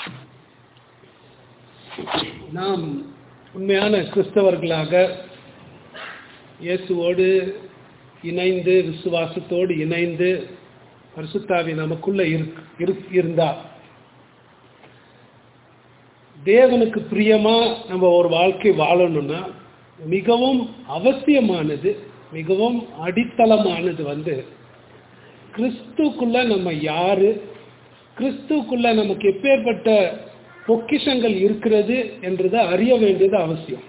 நாம் உண்மையான கிறிஸ்தவர்களாக இயேசுவோடு இணைந்து விசுவாசத்தோடு இணைந்து பரிசுத்தாவி நமக்குள்ள இருக் இருக்- இருந்தா தேவனுக்கு பிரியமா நம்ம ஒரு வாழ்க்கை வாழணும்னா மிகவும் அவசியமானது மிகவும் அடித்தளமானது வந்து கிறிஸ்துக்குள்ள நம்ம யாரு கிறிஸ்துக்குள்ள நமக்கு எப்பேற்பட்ட பொக்கிஷங்கள் இருக்கிறது என்றதை அறிய வேண்டியது அவசியம்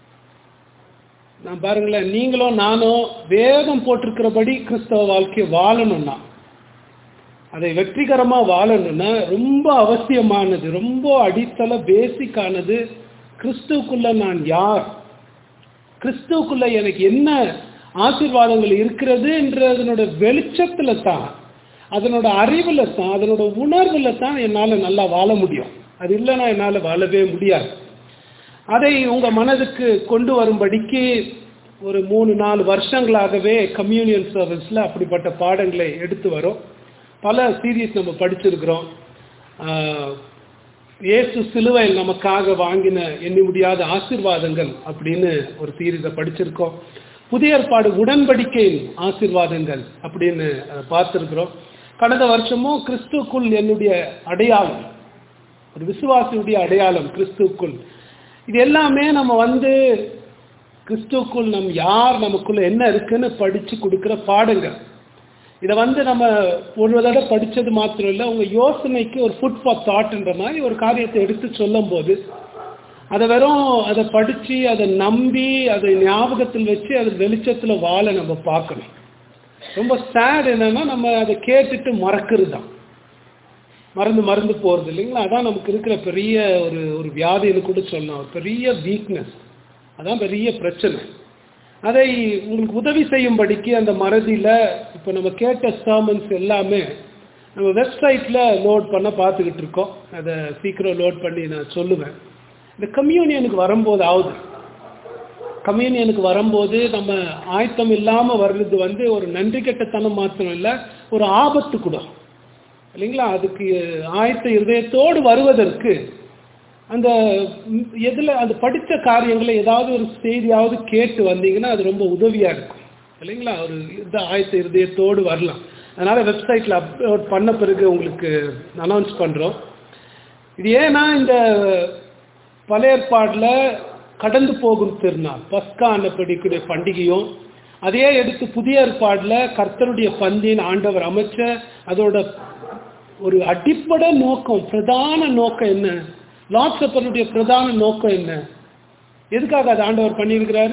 நான் பாருங்களேன் நீங்களும் நானும் வேதம் போட்டிருக்கிறபடி கிறிஸ்தவ வாழ்க்கையை வாழணும்னா அதை வெற்றிகரமா வாழணும்னா ரொம்ப அவசியமானது ரொம்ப அடித்தள பேசிக்கானது கிறிஸ்துவுக்குள்ள நான் யார் கிறிஸ்துவுக்குள்ள எனக்கு என்ன ஆசீர்வாதங்கள் இருக்கிறது என்றதனோட வெளிச்சத்துல தான் அதனோட அறிவுல தான் அதனோட உணர்வுல தான் என்னால நல்லா வாழ முடியும் அது இல்லைன்னா என்னால வாழவே முடியாது அதை உங்க மனதுக்கு கொண்டு வரும்படிக்கு ஒரு மூணு நாலு வருஷங்களாகவே கம்யூனியன் சர்வீஸ்ல அப்படிப்பட்ட பாடங்களை எடுத்து வரோம் பல சீரீஸ் நம்ம படிச்சிருக்கிறோம் ஆஹ், இயேசு சிலுவையில் நமக்காக வாங்கின எண்ணி முடியாத ஆசீர்வாதங்கள் அப்படின்னு ஒரு சீரீஸை படிச்சிருக்கோம் புதிய ஏற்பாடு உடன்படிக்கையின் ஆசீர்வாதங்கள் அப்படின்னு அதை பார்த்திருக்கிறோம் கடந்த வருஷமும் கிறிஸ்துக்குள் என்னுடைய அடையாளம் ஒரு விசுவாசியுடைய அடையாளம் கிறிஸ்துவுக்குள் இது எல்லாமே நம்ம வந்து கிறிஸ்துவுக்குள் நம் யார் நமக்குள்ள என்ன இருக்குன்னு படிச்சு கொடுக்கிற பாடங்கள் இதை வந்து நம்ம ஒரு தடவை படிச்சது மாத்திரம் இல்லை உங்க யோசனைக்கு ஒரு ஃபுட் ஃபார் தாட்ன்ற மாதிரி ஒரு காரியத்தை எடுத்து சொல்லும் போது அதை வெறும் அதை படிச்சு அதை நம்பி அதை ஞாபகத்தில் வச்சு அது வெளிச்சத்துல வாழ நம்ம பார்க்கணும் ரொம்ப சேட் என்னன்னா நம்ம அதை கேட்டுட்டு மறக்கிறது தான் மறந்து மறந்து போறது இல்லைங்களா அதான் நமக்கு இருக்கிற பெரிய ஒரு ஒரு வியாதின்னு கூட சொல்லலாம் ஒரு பெரிய வீக்னஸ் அதான் பெரிய பிரச்சனை அதை உங்களுக்கு உதவி செய்யும்படிக்கு அந்த மறதியில இப்போ நம்ம கேட்ட சர்மன்ஸ் எல்லாமே நம்ம வெப்சைட்ல லோட் பண்ண பார்த்துக்கிட்டு இருக்கோம் அதை சீக்கிரம் லோட் பண்ணி நான் சொல்லுவேன் இந்த கம்யூனியனுக்கு வரும்போது ஆகுது கம்யூனியனுக்கு வரும்போது நம்ம ஆயத்தம் இல்லாம வர்றது வந்து ஒரு நன்றி கெட்டத்தனம் மாத்திரம் இல்லை ஒரு ஆபத்து கூட இல்லைங்களா அதுக்கு ஆயத்த இருதயத்தோடு வருவதற்கு அந்த ம், எதுல அந்த படித்த காரியங்களை ஏதாவது ஒரு செய்தியாவது கேட்டு வந்தீங்கன்னா அது ரொம்ப உதவியா இருக்கும் இல்லைங்களா ஒரு இந்த ஆயத்த இருதயத்தோடு வரலாம் அதனால வெப்சைட்ல அப்லோட் பண்ண பிறகு உங்களுக்கு அனௌன்ஸ் பண்றோம் இது ஏன்னா இந்த பழைய ஏற்பாடுல கடந்து போகும் திருநாள் பஸ்கா அன்னப்படிக்கூடிய பண்டிகையும் அதே எடுத்து புதிய ஏற்பாடுல கர்த்தருடைய பந்தின் ஆண்டவர் அமைச்ச அதோட ஒரு அடிப்படை நோக்கம் பிரதான நோக்கம் என்ன லார்ட் சப்பருடைய பிரதான நோக்கம் என்ன எதுக்காக அது ஆண்டவர் பண்ணியிருக்கிறாரு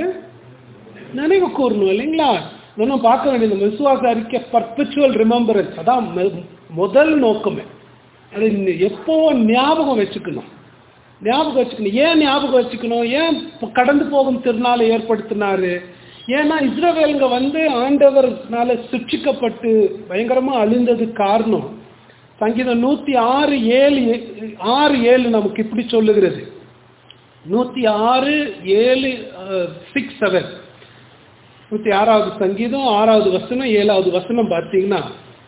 நினைவு கூறணும் இல்லைங்களா இன்னும் பார்க்க வேண்டியது நம்ம விசுவாச அறிக்கை பர்பச்சுவல் ரிமெம்பரன்ஸ் அதான் மு- முதல் நோக்கமே அது எப்போ ஞாபகம் வச்சுக்கணும் ஞாபகம் வச்சுக்கணும் ஏன் ஞாபகம் வச்சுக்கணும் ஏன் இப்ப கடந்து போகும் திருநாளை ஏற்படுத்தினாரு ஏன்னா இஸ்ரவேலுங்க வந்து ஆண்டவர்னால சிக்ஷிக்கப்பட்டு பயங்கரமா அழிந்ததுக்கு காரணம் சங்கீதம் நூத்தி ஆறு ஏழு ஆறு ஏழு நமக்கு இப்படி சொல்லுகிறது நூத்தி ஆறு ஏழு சிக்ஸ் செவன் நூத்தி ஆறாவது சங்கீதம் ஆறாவது வசனம் ஏழாவது வசனம் பார்த்தீங்கன்னா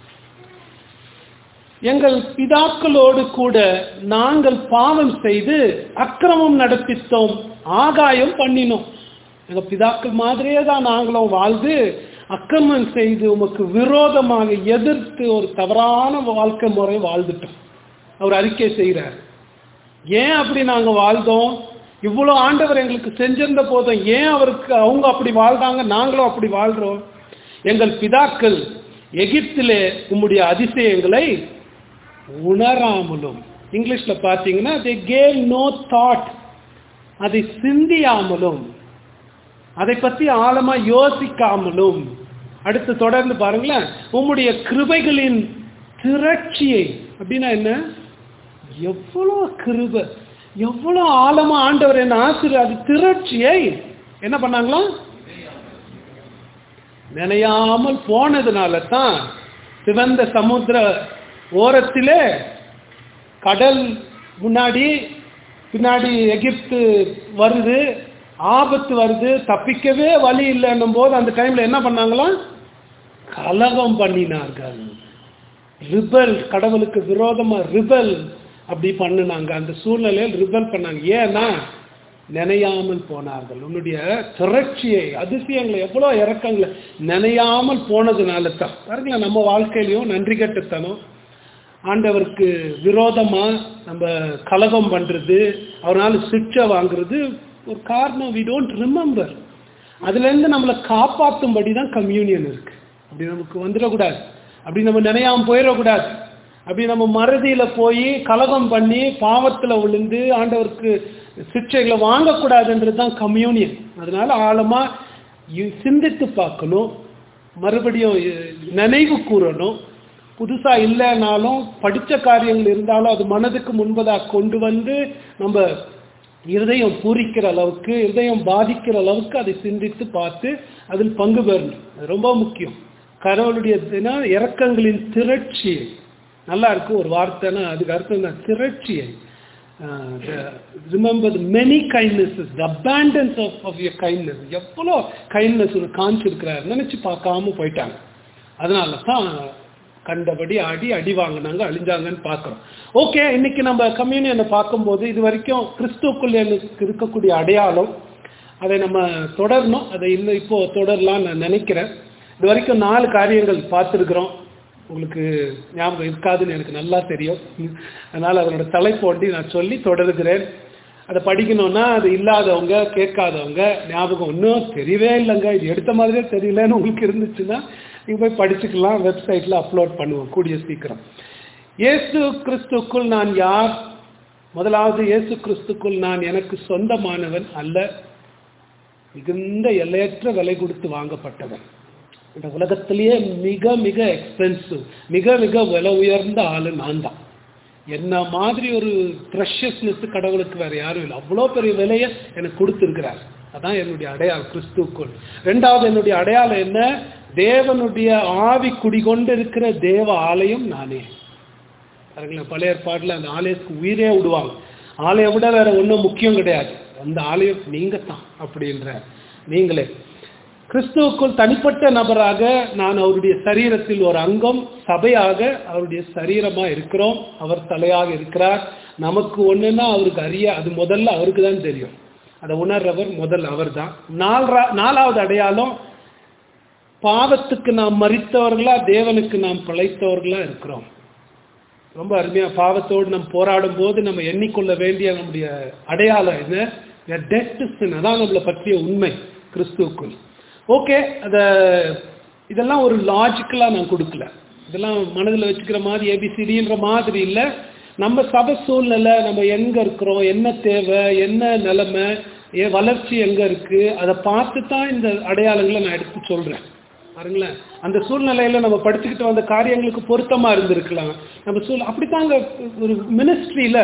எங்கள் பிதாக்களோடு கூட நாங்கள் பாவம் செய்து அக்கிரமம் நடப்பித்தோம் ஆகாயம் பண்ணினோம் எங்க பிதாக்கள் மாதிரியே தான் நாங்களும் வாழ்ந்து அக்கிரமம் செய்து உமக்கு விரோதமாக எதிர்த்து ஒரு தவறான வாழ்க்கை முறை வாழ்ந்துட்டோம் அவர் அறிக்கை செய்கிறார் ஏன் அப்படி நாங்க வாழ்ந்தோம் இவ்வளவு ஆண்டவர் எங்களுக்கு செஞ்சிருந்த போதும் ஏன் அவருக்கு அவங்க அப்படி வாழ்ந்தாங்க நாங்களும் அப்படி வாழ்றோம் எங்கள் பிதாக்கள் எகிப்திலே உம்முடைய அதிசயங்களை உணராமலும் இங்கிலீஷ்ல பாத்தீங்கன்னா they gave no thought அதை சிந்தியாமலும் அதை பத்தி ஆழமா யோசிக்காமலும் அடுத்து தொடர்ந்து பாருங்களேன் உம்முடைய கிருபைகளின் திரட்சியை அப்படின்னா என்ன எவ்வளவு கிருபை எவ்வளவு ஆழமா ஆண்டவர் என்ன ஆசிரியர் அது திரட்சியை என்ன பண்ணாங்களா நினையாமல் போனதுனால தான் சிவந்த சமுத்திர ஓரத்திலே கடல் முன்னாடி பின்னாடி எகிப்து வருது ஆபத்து வருது தப்பிக்கவே வழி இல்லைன்னும் போது அந்த டைம்ல என்ன பண்ணாங்களா கலகம் பண்ணினார்கள் ரிபல் கடவுளுக்கு விரோதமா ரிபல் அப்படி பண்ணுனாங்க அந்த சூழ்நிலையில் ரிபல் பண்ணாங்க ஏன்னா நினையாமல் போனார்கள் உன்னுடைய திரட்சியை அதிசயங்களை எவ்வளோ இறக்கங்களை நினையாமல் போனதுனால தான் பாருங்களேன் நம்ம வாழ்க்கையிலையும் நன்றி கட்டுத்தனம் ஆண்டவருக்கு விரோதமா நம்ம கலகம் பண்றது அவரால் சிக்ஷை வாங்குறது ஒரு காரணம் வி டோன்ட் ரிமெம்பர் அதுலேருந்து நம்மளை காப்பாற்றும்படி தான் கம்யூனியன் இருக்கு அப்படி நமக்கு வந்துடக்கூடாது அப்படி நம்ம நினையாம போயிடக்கூடாது அப்படி நம்ம மறதியில போய் கலகம் பண்ணி பாவத்துல விழுந்து ஆண்டவருக்கு சிக்ஷைகளை வாங்கக்கூடாதுன்றது தான் கம்யூனியன் அதனால ஆழமா இ- சிந்தித்து பார்க்கணும் மறுபடியும் இ- நினைவு கூறணும் புதுசா இல்லைனாலும் படிச்ச காரியங்கள் இருந்தாலும் அது மனதுக்கு முன்பதாக கொண்டு வந்து நம்ம இருதயம் பூரிக்கிற அளவுக்கு இருதயம் பாதிக்கிற அளவுக்கு அதை சிந்தித்து பார்த்து அதில் பங்கு பெறணும் அது ரொம்ப முக்கியம் கடவுளுடைய தின இறக்கங்களின் திரட்சியை நல்லா இருக்கு ஒரு வார்த்தைன்னா அதுக்கு அர்த்தம் தான் திரட்சியை remember many kindnesses the abundance of of your kindness எவ்வளோ கைண்ட்னஸ் ஒரு காமிச்சிருக்கிறார் நினைச்சு பார்க்காம போயிட்டாங்க அதனால தான் கண்டபடி ஆடி அடி வாங்கினாங்க அழிஞ்சாங்கன்னு பார்க்குறோம் ஓகே இன்னைக்கு நம்ம கம்யூனியனை பார்க்கும்போது இது வரைக்கும் கிறிஸ்துக்குள் எனக்கு இருக்கக்கூடிய அடையாளம் அதை நம்ம தொடரணும் அதை இன்னும் இப்போ தொடரலாம் நான் நினைக்கிறேன் இது வரைக்கும் நாலு காரியங்கள் பார்த்துருக்குறோம் உங்களுக்கு ஞாபகம் இருக்காதுன்னு எனக்கு நல்லா தெரியும் அதனால் அதனோட தலைப்போண்டி நான் சொல்லி தொடருகிறேன் அதை படிக்கணும்னா அது இல்லாதவங்க கேட்காதவங்க ஞாபகம் இன்னும் தெரியவே இல்லைங்க இது எடுத்த மாதிரியே தெரியலன்னு உங்களுக்கு இருந்துச்சுன்னா நீங்கள் போய் படிச்சுக்கலாம் வெப்சைட்டில் அப்லோட் பண்ணுவோம் கூடிய சீக்கிரம் இயேசு கிறிஸ்துக்குள் நான் யார் முதலாவது இயேசு கிறிஸ்துக்குள் நான் எனக்கு சொந்தமானவன் அல்ல மிகுந்த எல்லையற்ற விலை கொடுத்து வாங்கப்பட்டவன் இந்த உலகத்திலேயே மிக மிக எக்ஸ்பென்சிவ் மிக மிக விலை உயர்ந்த ஆளு நான் தான் என்ன மாதிரி ஒரு ப்ரெஷஸ்னஸ் கடவுளுக்கு வேற யாரும் இல்லை அவ்வளோ பெரிய விலையை எனக்கு கொடுத்துருக்கிறார் அதான் என்னுடைய அடையாளம் கிறிஸ்துக்குள் ரெண்டாவது என்னுடைய அடையாளம் என்ன தேவனுடைய ஆவி குடிகொண்டு இருக்கிற தேவ ஆலயம் நானே பாருங்களேன் பழைய ஏற்பாட்டில் அந்த ஆலயத்துக்கு உயிரே விடுவாங்க ஆலயம் விட வேற ஒன்றும் முக்கியம் கிடையாது அந்த ஆலயம் நீங்க தான் அப்படின்ற நீங்களே கிறிஸ்துவுக்குள் தனிப்பட்ட நபராக நான் அவருடைய சரீரத்தில் ஒரு அங்கம் சபையாக அவருடைய சரீரமா இருக்கிறோம் அவர் தலையாக இருக்கிறார் நமக்கு ஒண்ணுன்னா அவருக்கு அறிய அது முதல்ல அவருக்கு தான் தெரியும் அதை உணர்றவர் முதல் அவர் தான் நாலாவது அடையாளம் பாவத்துக்கு நாம் மறித்தவர்களா தேவனுக்கு நாம் பிழைத்தவர்களா இருக்கிறோம் ரொம்ப அருமையா பாவத்தோடு நம்ம போராடும் போது நம்ம எண்ணிக்கொள்ள வேண்டிய நம்முடைய அடையாளம் என்ன டெட் சின் அதான் நம்மளை பற்றிய உண்மை கிறிஸ்துவுக்குள் ஓகே அத இதெல்லாம் ஒரு லாஜிக்கலாக நான் கொடுக்கல இதெல்லாம் மனதில் வச்சுக்கிற மாதிரி ஏபிசிடின்ற மாதிரி இல்லை நம்ம சபை சூழ்நிலை நம்ம எங்கே இருக்கிறோம் என்ன தேவை என்ன நிலைமை ஏ வளர்ச்சி எங்கே இருக்குது அதை பார்த்து தான் இந்த அடையாளங்களை நான் எடுத்து சொல்கிறேன் பாருங்களேன் அந்த சூழ்நிலையில் நம்ம படிச்சுக்கிட்டு வந்த காரியங்களுக்கு பொருத்தமாக இருந்திருக்கலாம் நம்ம சூழ் அப்படித்தாங்க ஒரு மினிஸ்ட்ரியில்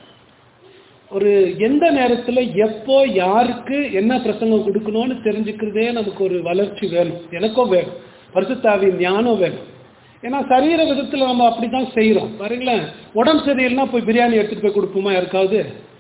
ஒரு எந்த நேரத்தில் எப்போ யாருக்கு என்ன பிரசங்கம் கொடுக்கணும்னு தெரிஞ்சுக்கிறதே நமக்கு ஒரு வளர்ச்சி வேணும் எனக்கும் வேணும் பரிசுத்தாவி ஞானம் வேணும் ஏன்னா சரீர விதத்தில் நம்ம அப்படி தான் செய்கிறோம் பாருங்களேன் உடம்பு சரியில்லைனா போய் பிரியாணி எடுத்துகிட்டு போய் கொடுப்போமா யாருக்காவது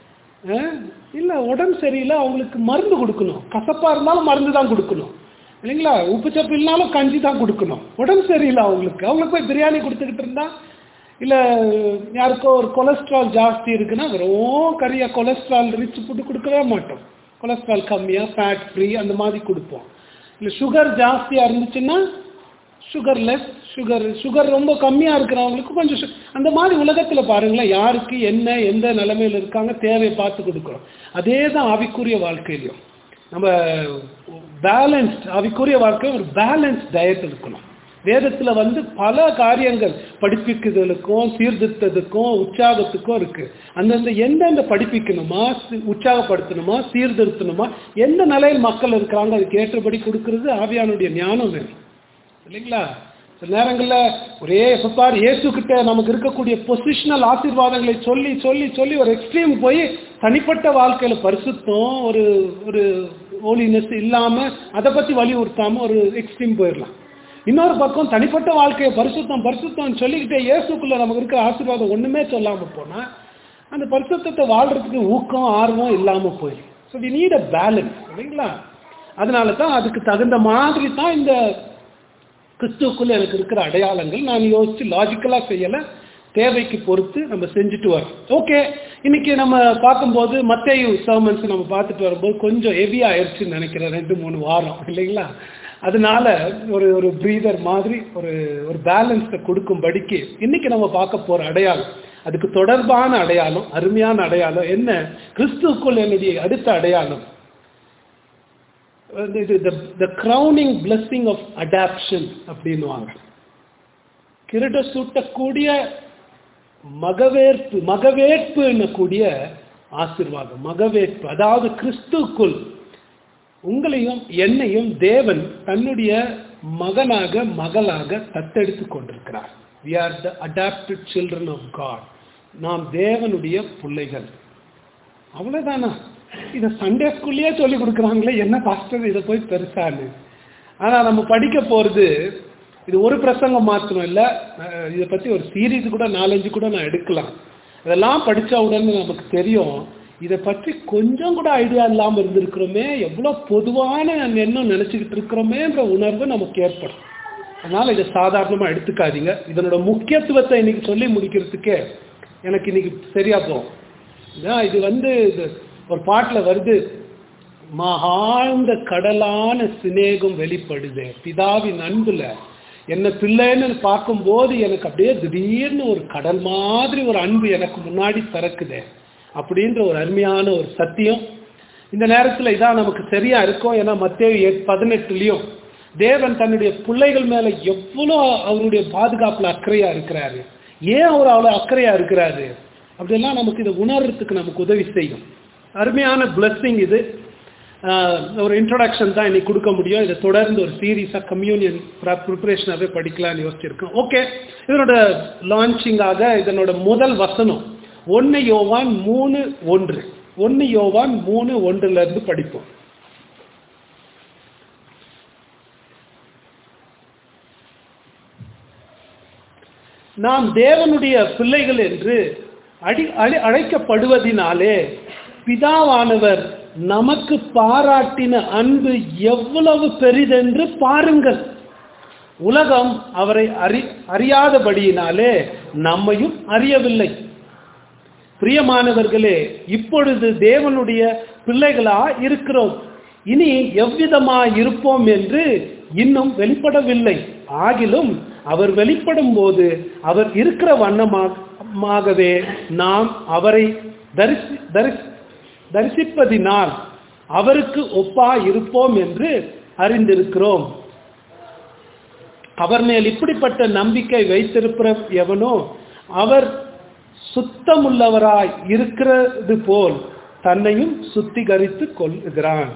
இல்லை உடம்பு சரியில்லை அவங்களுக்கு மருந்து கொடுக்கணும் கசப்பாக இருந்தாலும் மருந்து தான் கொடுக்கணும் இல்லைங்களா உப்பு சப்பு இல்லைனாலும் கஞ்சி தான் கொடுக்கணும் உடம்பு சரியில்லை அவங்களுக்கு அவங்களுக்கு போய் பிரியாணி கொடுத்துக்கிட்டு இருந்தா இல்லை யாருக்கோ ஒரு கொலஸ்ட்ரால் ஜாஸ்தி இருக்குன்னா வெறும் கறியாக கொலஸ்ட்ரால் ரிச் ஃபுட்டு கொடுக்கவே மாட்டோம் கொலஸ்ட்ரால் கம்மியாக ஃபேட் ஃப்ரீ அந்த மாதிரி கொடுப்போம் இல்லை சுகர் ஜாஸ்தியாக இருந்துச்சுன்னா சுகர்லெஸ் சுகர் சுகர் ரொம்ப கம்மியாக இருக்கிறவங்களுக்கு கொஞ்சம் சு- அந்த மாதிரி உலகத்தில் பாருங்களேன் யாருக்கு என்ன எந்த நிலைமையில் இருக்காங்க தேவையை பார்த்து கொடுக்குறோம் அதே தான் ஆவிக்குரிய வாழ்க்கையிலையும் நம்ம பேலன்ஸ்ட் ஆவிக்குரிய வாழ்க்கை ஒரு பேலன்ஸ்ட் டயட் இருக்கணும் வேதத்தில் வந்து பல காரியங்கள் படிப்பிக்குதலுக்கும் சீர்திருத்தத்துக்கும் உற்சாகத்துக்கும் இருக்கு அந்தந்த எந்தெந்த படிப்பிக்கணுமா சி- உற்சாகப்படுத்தணுமா சீர்திருத்தணுமா எந்த நிலையில் மக்கள் இருக்கிறாங்க அதுக்கு ஏற்றபடி கொடுக்கறது ஆவியானுடைய ஞானம் வேணும் இல்லைங்களா சில நேரங்களில் ஒரே எப்பப்பார் இயேசுக்கிட்ட நமக்கு இருக்கக்கூடிய பொசிஷனல் ஆசீர்வாதங்களை சொல்லி சொல்லி சொல்லி ஒரு எக்ஸ்ட்ரீம் போய் தனிப்பட்ட வாழ்க்கையில் பரிசுத்தம் ஒரு ஒரு ஹோலினஸ் இல்லாமல் அதை பற்றி வலியுறுத்தாமல் ஒரு எக்ஸ்ட்ரீம் போயிடலாம் இன்னொரு பக்கம் தனிப்பட்ட வாழ்க்கையை பரிசுத்தம் பரிசுத்தம் சொல்லிக்கிட்டே இயேசுக்குள்ள நமக்கு இருக்கிற ஆசீர்வாதம் ஒன்றுமே சொல்லாமல் போனால் அந்த பரிசுத்தத்தை வாழ்றதுக்கு ஊக்கம் ஆர்வம் இல்லாமல் போயிடும் so we need a balance இல்லைங்களா அதனால தான் அதுக்கு தகுந்த மாதிரி தான் இந்த கிறிஸ்துவுக்குள்ள எனக்கு இருக்கிற அடையாளங்கள் நான் யோசிச்சு லாஜிக்கலாக செய்யலை தேவைக்கு பொறுத்து நம்ம செஞ்சுட்டு வரோம் ஓகே இன்னைக்கு நம்ம பார்க்கும்போது மத்தேயு சர்மன்ஸ் நம்ம பார்த்துட்டு வரும்போது கொஞ்சம் ஹெவியா ஆயிடுச்சுன்னு நினைக்கிறேன் ரெண்டு மூணு வாரம் இல்லைங்களா அதனால ஒரு ஒரு பிரீதர் மாதிரி ஒரு ஒரு பேலன்ஸை கொடுக்கும்படிக்கு இன்னைக்கு நம்ம பார்க்க போற அடையாளம் அதுக்கு தொடர்பான அடையாளம் அருமையான அடையாளம் என்ன கிறிஸ்துக்குள் என்னுடைய அடுத்த அடையாளம் வந்து இது the crowning blessing of adoption அப்படின்னுவாங்க கிரீட சூட்டக்கூடிய மகவேற்பு மகவேற்பு கூடிய ஆசிர்வாதம் மகவேற்பு அதாவது கிறிஸ்துக்குள் உங்களையும் என்னையும் தேவன் தன்னுடைய மகனாக மகளாக தத்தெடுத்து கொண்டிருக்கிறார் we are the adopted children of God நாம் தேவனுடைய பிள்ளைகள் அவ்வளவுதானா இதை சண்டே ஸ்கூல்லயே சொல்லி கொடுக்குறாங்களே என்ன பாஸ்டர் இதை போய் பெருசான்னு ஆனா நம்ம படிக்க போறது இது ஒரு பிரசங்கம் மாத்திரம் இல்லை அஹ் இதை பத்தி ஒரு சீரீஸ் கூட நாலஞ்சு கூட நான் எடுக்கலாம் இதெல்லாம் படிச்ச உடனே நமக்கு தெரியும் இதை பற்றி கொஞ்சம் கூட ஐடியா இல்லாமல் இருந்திருக்கிறோமே எவ்வளோ பொதுவான எண்ணம் நினச்சிக்கிட்டு இருக்கிறோமேன்ற உணர்வு நமக்கு ஏற்படும் அதனால இதை சாதாரணமாக எடுத்துக்காதீங்க இதனோட முக்கியத்துவத்தை இன்னைக்கு சொல்லி முடிக்கிறதுக்கே எனக்கு இன்னைக்கு சரியா போகும் இதான் இது வந்து இது ஒரு பாட்டில் வருது மகாழ்ந்த கடலான சிநேகம் வெளிப்படுது பிதாவின் அன்புல என்ன பிள்ளைன்னு பார்க்கும்போது எனக்கு அப்படியே திடீர்னு ஒரு கடல் மாதிரி ஒரு அன்பு எனக்கு முன்னாடி திறக்குது அப்படின்ற ஒரு அருமையான ஒரு சத்தியம் இந்த நேரத்தில் இதான் நமக்கு சரியா இருக்கும் ஏன்னா மத்திய பதினெட்டுலயும் தேவன் தன்னுடைய பிள்ளைகள் மேல எவ்வளோ அவருடைய பாதுகாப்புல அக்கறையா இருக்கிறாரு ஏன் அவர் அவ்வளோ அக்கறையா இருக்கிறாரு அப்படியெல்லாம் நமக்கு இதை உணர்றதுக்கு நமக்கு உதவி செய்யும் அருமையான பிளஸ்ஸிங் இது ஆஹ் ஒரு இன்ட்ரோடக்ஷன் தான் இன்னைக்கு கொடுக்க முடியும் இதை தொடர்ந்து ஒரு சீரீஸாக கம்யூனியன் ப்ரிப்பரேஷனாகவே படிக்கலாம்னு யோசிச்சிருக்கோம் ஓகே இதனோட லான்ச்சிங்காக இதனோட முதல் வசனம் ஒன்று யோவான் மூணு ஒன்று ஒன்று யோவான் மூணு ஒன்றுல இருந்து படிப்போம் நாம் தேவனுடைய பிள்ளைகள் என்று அடி அழி அழைக்கப்படுவதினாலே பிதாவானவர் நமக்கு பாராட்டின அன்பு எவ்வளவு பெரிதென்று பாருங்கள் உலகம் அவரை அறி அறியாதபடியினாலே நம்மையும் அறியவில்லை பிரியமானவர்களே இப்பொழுது தேவனுடைய பிள்ளைகளா இருக்கிறோம் இனி எவ்விதமா இருப்போம் என்று இன்னும் வெளிப்படவில்லை ஆகிலும் அவர் வெளிப்படும் போது அவர் இருக்கிற வண்ணமாகவே நாம் அவரை தரிசி தரிசி தரிசிப்பதினால் அவருக்கு ஒப்பா இருப்போம் என்று அறிந்திருக்கிறோம் அவர் மேல் இப்படிப்பட்ட நம்பிக்கை வைத்திருக்கிற எவனோ அவர் சுத்தமுள்ளவராய் இருக்கிறது போல் தன்னையும் சுத்திகரித்து கொள்கிறான்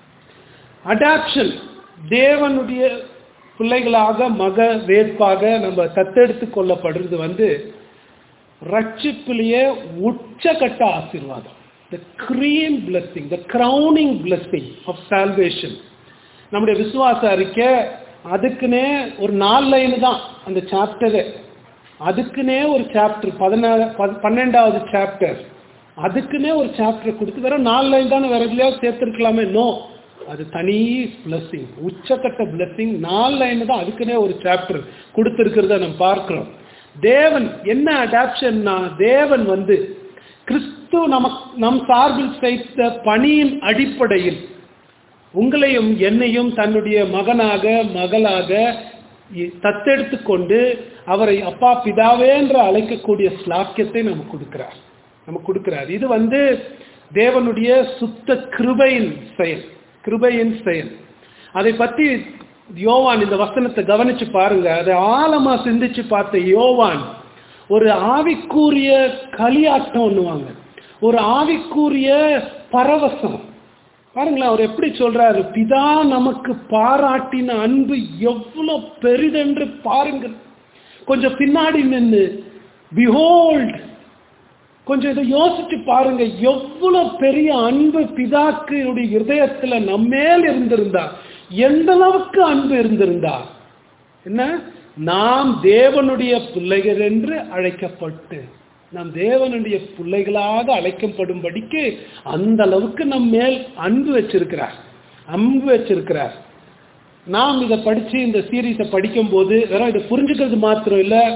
அடாப்ஷன் தேவனுடைய பிள்ளைகளாக மக வேட்பாக நம்ம தத்தெடுத்து கொள்ளப்படுறது வந்து ரட்சிப்பிலேயே உச்சகட்ட ஆசீர்வாதம் the cream blessing the crowning blessing of salvation நம்முடைய விசுவாச அறிக்கை அதுக்குன்னே ஒரு நாலு லைன் தான் அந்த சாப்டரு அதுக்குன்னே ஒரு சாப்டர் பதினாறு பன்னெண்டாவது சாப்டர் அதுக்குன்னே ஒரு சாப்டர் கொடுத்து வெறும் நாலு லைன் தானே வேற எதுலையாவது சேர்த்துருக்கலாமே நோ அது தனி பிளஸ்ஸிங் உச்சக்கட்ட பிளஸ்ஸிங் நாலு லைன் தான் அதுக்குன்னே ஒரு சாப்டர் கொடுத்துருக்கிறத நம்ம பார்க்கிறோம் தேவன் என்ன அடாப்ஷன்னா தேவன் வந்து கிறிஸ்து நமக்கு நம் சார்பில் செய்த பணியின் அடிப்படையில் உங்களையும் என்னையும் தன்னுடைய மகனாக மகளாக தத்தெடுத்து கொண்டு அவரை அப்பா பிதாவே என்று அழைக்கக்கூடிய ஸ்லாக்கியத்தை நமக்கு கொடுக்கிறார் நமக்கு கொடுக்கிறார் இது வந்து தேவனுடைய சுத்த கிருபையின் செயல் கிருபையின் செயல் அதை பற்றி யோவான் இந்த வசனத்தை கவனிச்சு பாருங்க அதை ஆழமா சிந்திச்சு பார்த்த யோவான் ஒரு ஆவிக்கூறிய களியாட்டம் ஒண்ணுவாங்க ஒரு ஆவிக்கூறிய பரவசம் பாருங்களேன் அவர் எப்படி சொல்றாரு பிதா நமக்கு பாராட்டின அன்பு எவ்வளவு பெரிதென்று பாருங்கள் கொஞ்சம் பின்னாடி நின்று பிஹோல்ட் கொஞ்சம் இதை யோசிச்சு பாருங்க எவ்வளவு பெரிய அன்பு பிதாக்கு இருதயத்துல நம்மேல் இருந்திருந்தா எந்த அளவுக்கு அன்பு இருந்திருந்தா என்ன நாம் தேவனுடைய பிள்ளைகள் என்று அழைக்கப்பட்டு நாம் தேவனுடைய பிள்ளைகளாக அழைக்கப்படும்படிக்கு அந்த அளவுக்கு நம் மேல் அன்பு வச்சிருக்கிறார் அன்பு வச்சிருக்கிறார் நாம் இதை படிச்சு இந்த சீரீஸை படிக்கும் போது வெறும் இதை புரிஞ்சுக்கிறது மாத்திரம் இல்லை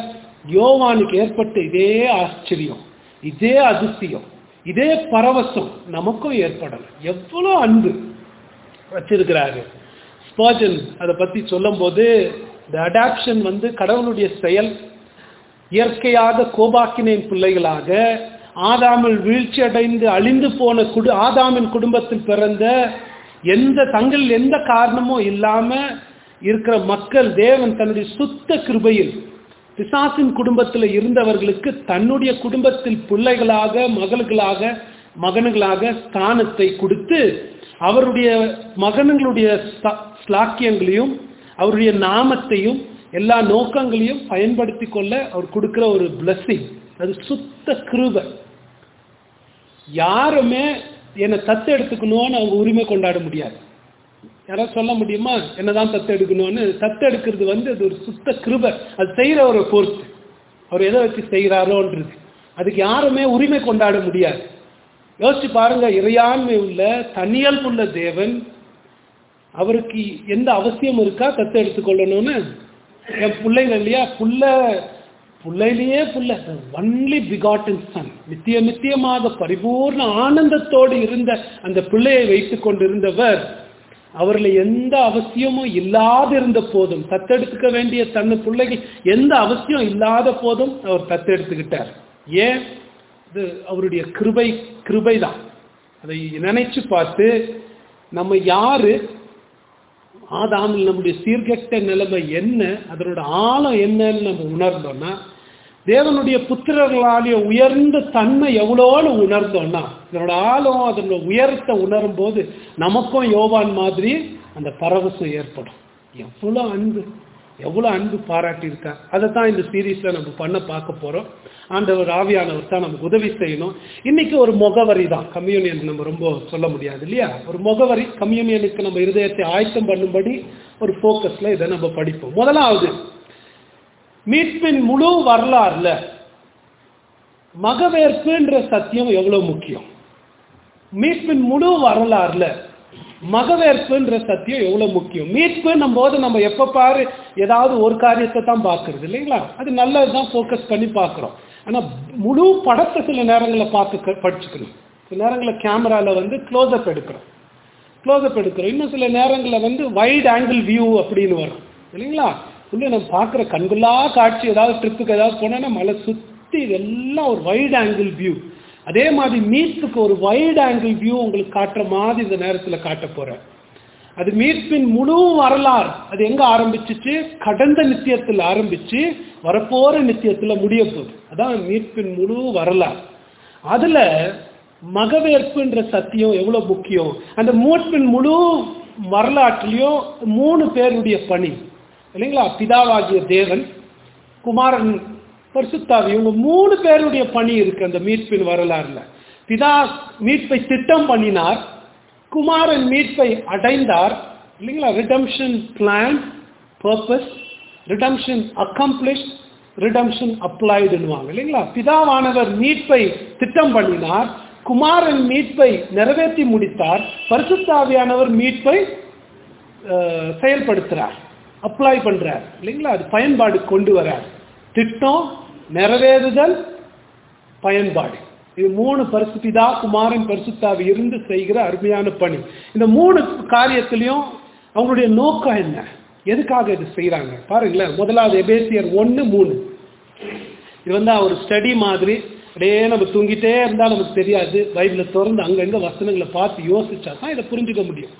யோவானுக்கு ஏற்பட்ட இதே ஆச்சரியம் இதே அதிசயம் இதே பரவசம் நமக்கும் ஏற்படலாம் எவ்வளோ அன்பு வச்சிருக்கிறாரு ஸ்பர்ஜன் அதை பத்தி சொல்லும்போது இந்த அடாப்ஷன் வந்து கடவுளுடைய செயல் இயற்கையாக கோபாக்கினின் பிள்ளைகளாக ஆதாமில் வீழ்ச்சி அடைந்து அழிந்து போன குடு ஆதாமின் குடும்பத்தில் பிறந்த எந்த தங்கள் எந்த காரணமும் இல்லாம இருக்கிற மக்கள் தேவன் தன்னுடைய சுத்த கிருபையில் பிசாசின் குடும்பத்தில் இருந்தவர்களுக்கு தன்னுடைய குடும்பத்தில் பிள்ளைகளாக மகள்களாக மகன்களாக ஸ்தானத்தை கொடுத்து அவருடைய மகன்களுடைய ஸ்தா- ஸ்லாக்கியங்களையும் அவருடைய நாமத்தையும் எல்லா நோக்கங்களையும் பயன்படுத்தி கொள்ள அவர் கொடுக்கிற ஒரு blessing அது சுத்த கிருபை யாருமே என்னை தத்து எடுத்துக்கணும்னு அவங்க உரிமை கொண்டாட முடியாது யாராவது சொல்ல முடியுமா என்னதான் தத்து எடுக்கணும்னு தத்து எடுக்கிறது வந்து அது ஒரு சுத்த கிருபை அது செய்கிறவரை பொறுத்து அவர் எதை வச்சு செய்கிறாரோன்றது அதுக்கு யாருமே உரிமை கொண்டாட முடியாது யோசிச்சு பாருங்க இறையாண்மை உள்ள தனியல் உள்ள தேவன் அவருக்கு எந்த அவசியம் இருக்கா தத்து எடுத்துக்கொள்ளணும்னு என் பிள்ளைங்க இல்லையா புள்ள புள்ளையிலேயே புள்ள ஒன்லி பிகாட்டன் சன் நித்திய நித்தியமாக பரிபூர்ண ஆனந்தத்தோடு இருந்த அந்த பிள்ளையை வைத்துக் கொண்டிருந்தவர் அவர்ல எந்த அவசியமும் இல்லாதிருந்த போதும் தத்தெடுத்துக்க வேண்டிய தன்னை பிள்ளைகள் எந்த அவசியம் இல்லாத போதும் அவர் தத்தெடுத்துக்கிட்டார் ஏன் இது அவருடைய கிருபை கிருபை தான் அதை நினைச்சு பார்த்து நம்ம யாரு ஆதாமில் நம்முடைய சீர்கெட்ட நிலைமை என்ன அதனோட ஆழம் என்னன்னு நம்ம உணர்ந்தோம்னா தேவனுடைய புத்திரர்களாலேயே உயர்ந்த தன்மை எவ்வளோன்னு உணர்ந்தோம்னா இதனோட ஆழம் அதனோட உயரத்தை உணரும் போது நமக்கும் யோவான் மாதிரி அந்த பரவசம் ஏற்படும் எவ்வளோ அன்பு எவ்வளோ அன்பு பாராட்டியிருக்கா அதை தான் இந்த சீரீஸில் நம்ம பண்ண பார்க்க போகிறோம் ஆண்டவர் ஆவியானவர் தான் நமக்கு உதவி செய்யணும் இன்னைக்கு ஒரு முகவரி தான் கம்யூனியன் நம்ம ரொம்ப சொல்ல முடியாது இல்லையா ஒரு முகவரி கம்யூனியனுக்கு நம்ம இருதயத்தை ஆயத்தம் பண்ணும்படி ஒரு ஃபோக்கஸில் இதை நம்ம படிப்போம் முதலாவது மீட்பின் முழு வரலாறுல மகவேற்புன்ற சத்தியம் எவ்வளவு முக்கியம் மீட்பின் முழு வரலாறுல மகவேற்புன்ற சத்தியம் எவ்வளவு முக்கியம் மீட்புன்னும் போது நம்ம எப்ப பாரு ஏதாவது ஒரு காரியத்தை தான் பார்க்கறது இல்லைங்களா அது நல்லதுதான் ஃபோக்கஸ் பண்ணி பார்க்குறோம் ஆனா முழு படத்தை சில நேரங்களில் பார்த்து படிச்சுக்கணும் சில நேரங்களில் கேமரால வந்து க்ளோஸ்அப் எடுக்கிறோம் க்ளோஸ்அப் எடுக்கிறோம் இன்னும் சில நேரங்களில் வந்து வைட் ஆங்கிள் வியூ அப்படின்னு வரும் இல்லைங்களா உள்ள நம்ம பார்க்குற கண்குள்ளா காட்சி ஏதாவது ட்ரிப்புக்கு ஏதாவது போனோன்னா மலை சுற்றி இதெல்லாம் ஒரு வைட் ஆங்கிள் வியூ அதே மாதிரி மீட்புக்கு ஒரு வைட் ஆங்கிள் வியூ உங்களுக்கு காட்டுற மாதிரி இந்த நேரத்தில் காட்ட போறேன் அது மீட்பின் முழு வரலாறு அது எங்க ஆரம்பிச்சிச்சு கடந்த நித்தியத்தில் ஆரம்பிச்சு வரப்போற நித்தியத்தில் முடிய போகுது அதான் மீட்பின் முழு வரலாறு அதுல மகவேற்புன்ற சத்தியம் எவ்வளவு முக்கியம் அந்த மீட்பின் முழு வரலாற்றிலையும் மூணு பேருடைய பணி இல்லைங்களா பிதாவாகிய தேவன் குமாரன் பரிசுத்தாவி இவங்க மூணு பேருடைய பணி இருக்கு அந்த மீட்பின் வரலாறுல பிதா மீட்பை திட்டம் பண்ணினார் குமாரன் மீட்பை அடைந்தார் இல்லைங்களா redemption plan purpose redemption accomplish redemption அப்ளைடுன்னுவாங்க இல்லைங்களா பிதாவானவர் மீட்பை திட்டம் பண்ணினார் குமாரன் மீட்பை நிறைவேற்றி முடித்தார் பரிசுத்தாவியானவர் மீட்பை அஹ், செயல்படுத்துறார் அப்ளை பண்றார் இல்லைங்களா அது பயன்பாடு கொண்டு வரார் திட்டம் நிறைவேறுதல் பயன்பாடு இது மூணு பரிசுபிதா குமாரன் பரிசுத்தாவி இருந்து செய்கிற அருமையான பணி இந்த மூணு காரியத்திலையும் அவங்களுடைய நோக்கம் என்ன எதுக்காக இது செய்றாங்க பாருங்களேன் முதலாவது எபேசியர் ஒன்று மூணு இது வந்து ஒரு ஸ்டடி மாதிரி அப்படியே நம்ம தூங்கிட்டே இருந்தா நமக்கு தெரியாது பைபிளை திறந்து அங்கங்க வசனங்களை பார்த்து யோசிச்சா தான் இதை புரிஞ்சுக்க முடியும்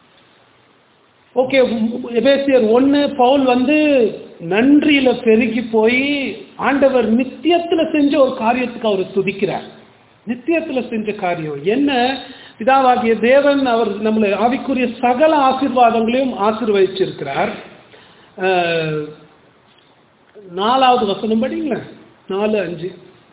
ஓகே எபேசியர் ஒன்று பவுல் வந்து நன்றியில பெருகி போய் ஆண்டவர் நித்தியத்துல செஞ்ச ஒரு காரியத்துக்கு அவர் துதிக்கிறார் நித்தியத்துல செஞ்ச காரியம் என்ன பிதாவாகிய தேவன் அவர் நம்மளை ஆவிக்குரிய சகல ஆசீர்வாதங்களையும் ஆசீர்வதிச்சிருக்கிறார் அஹ், நாலாவது வசனம் படிங்களேன் நாலு அஞ்சு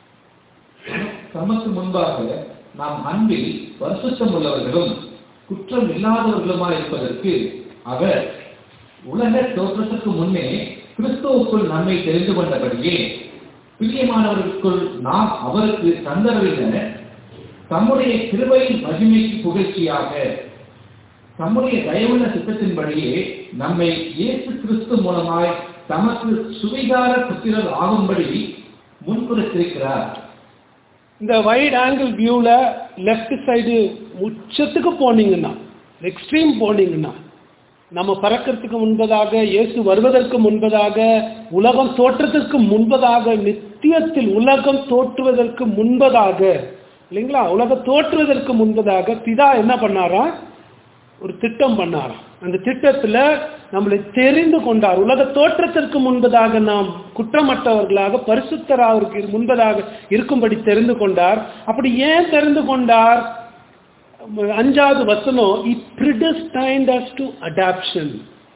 தமக்கு முன்பாக நாம் அன்பில் பரிசுத்தம் உள்ளவர்களும் குற்றம் இல்லாதவர்களுமாய் இருப்பதற்கு அவர் உலக தோற்றத்துக்கு முன்னே கிறிஸ்துவுக்குள் நம்மை தெரிந்து கொண்டபடியே பிரியமானவர்களுக்குள் நாம் அவருக்கு தந்தரவில்லை தம்முடைய கிருபையின் மகிமைக்கு புகழ்ச்சியாக தம்முடைய தயவுள்ள சித்தத்தின்படியே நம்மை இயேசு கிறிஸ்து மூலமாய் தமக்கு சுவிகார புத்திரர் ஆகும்படி முன்குறித்திருக்கிறார் இந்த வைட் ஆங்கிள் வியூவில் லெஃப்ட் சைடு உச்சத்துக்கு போனீங்கன்னா எக்ஸ்ட்ரீம் போனீங்கன்னா நம்ம பறக்கிறதுக்கு முன்பதாக இயேசு வருவதற்கு முன்பதாக உலகம் தோற்றத்திற்கு முன்பதாக நித்தியத்தில் உலகம் தோற்றுவதற்கு முன்பதாக இல்லைங்களா உலகம் தோற்றுவதற்கு முன்பதாக பிதா என்ன பண்ணாரா ஒரு திட்டம் பண்ணாராம் அந்த திட்டத்துல நம்மளை தெரிந்து கொண்டார் உலக தோற்றத்திற்கு முன்பதாக நாம் குற்றமற்றவர்களாக பரிசுத்தராக முன்பதாக இருக்கும்படி தெரிந்து கொண்டார் அப்படி ஏன் தெரிந்து கொண்டார் அஞ்சாவது வசனம் he predestined us to adoption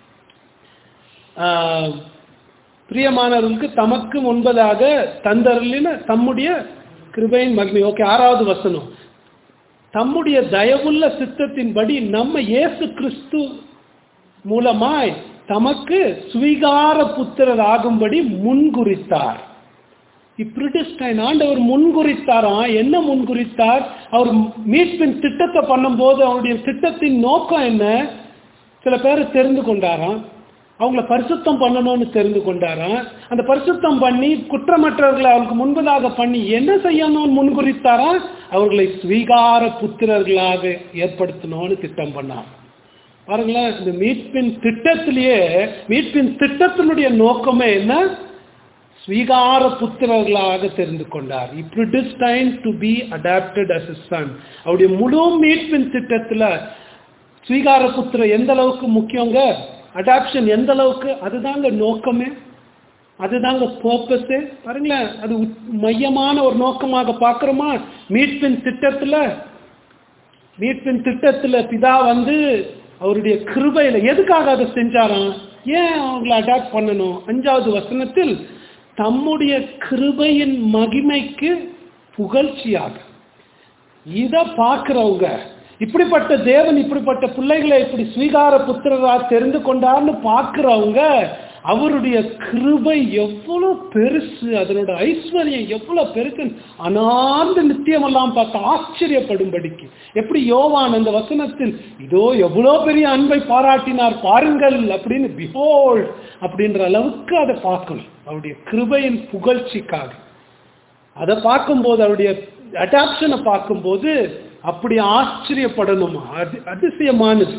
பிரியமானவர்களுக்கு தமக்கு முன்பதாக தந்தருளின தம்முடைய கிருபையின் மகிமை ஓகே ஆறாவது வசனம் தம்முடைய தயவுள்ள சித்தத்தின்படி நம்ம இயேசு கிறிஸ்து மூலமாய் தமக்கு சுவீகார புத்திரர் ஆகும்படி முன்குறித்தார் இப்பிரிடிஸ்டைன் ஆண்டவர் முன்குறித்தாராம் என்ன முன்குறித்தார் அவர் மீட்பின் திட்டத்தை பண்ணும்போது அவருடைய திட்டத்தின் நோக்கம் என்ன சில பேர் தெரிந்து கொண்டாராம் அவங்கள பரிசுத்தம் பண்ணணும்னு தெரிந்து கொண்டாராம் அந்த பரிசுத்தம் பண்ணி குற்றமற்றவர்களை அவருக்கு முன்பதாக பண்ணி என்ன செய்யணும்னு முன்குறித்தாராம் அவர்களை ஸ்வீகார புத்திரர்களாக ஏற்படுத்தணும்னு திட்டம் பண்ணார் பாருங்களேன் இந்த மீட்பின் திட்டத்திலேயே மீட்பின் திட்டத்தினுடைய நோக்கமே என்ன ஸ்வீகார புத்திரர்களாக தெரிந்து கொண்டார் he predestined to be adopted as a son அவருடைய முழு மீட்பின் திட்டத்தில் ஸ்வீகார புத்திர எந்த அளவுக்கு முக்கியங்க அடாப்ஷன் எந்த அளவுக்கு அதுதாங்க நோக்கமே அதுதாங்க பர்பஸே பாருங்களேன் அது உத்- மையமான ஒரு நோக்கமாக பார்க்குறோமா மீட்பின் திட்டத்தில் மீட்பின் திட்டத்தில் பிதா வந்து அவருடைய கிருபையில எதுக்காக அதை செஞ்சாராம் ஏன் அவங்கள அடாப்ட் பண்ணணும் அஞ்சாவது வசனத்தில் தம்முடைய கிருபையின் மகிமைக்கு புகழ்ச்சியாக இத பார்க்கிறவங்க இப்படிப்பட்ட தேவன் இப்படிப்பட்ட பிள்ளைகளை இப்படி ஸ்வீகார புத்திரரா தெரிந்து கொண்டார்னு பார்க்கிறவங்க அவருடைய கிருபை எவ்வளவு பெருசு அதனோட ஐஸ்வர்யம் எவ்வளவு பெருசு அனார்ந்த நித்தியமெல்லாம் பார்த்து ஆச்சரியப்படும்படிக்கு எப்படி யோவான் அந்த வசனத்தில் இதோ எவ்வளோ பெரிய அன்பை பாராட்டினார் பாருங்கள் அப்படின்னு பிஹோல்ட் அப்படின்ற அளவுக்கு அதை பார்க்கணும் அவருடைய கிருபையின் புகழ்ச்சிக்காக அதை பார்க்கும்போது அவருடைய அடாப்ஷனை பார்க்கும்போது அப்படி ஆச்சரியப்படணுமா அது அதிசயமானது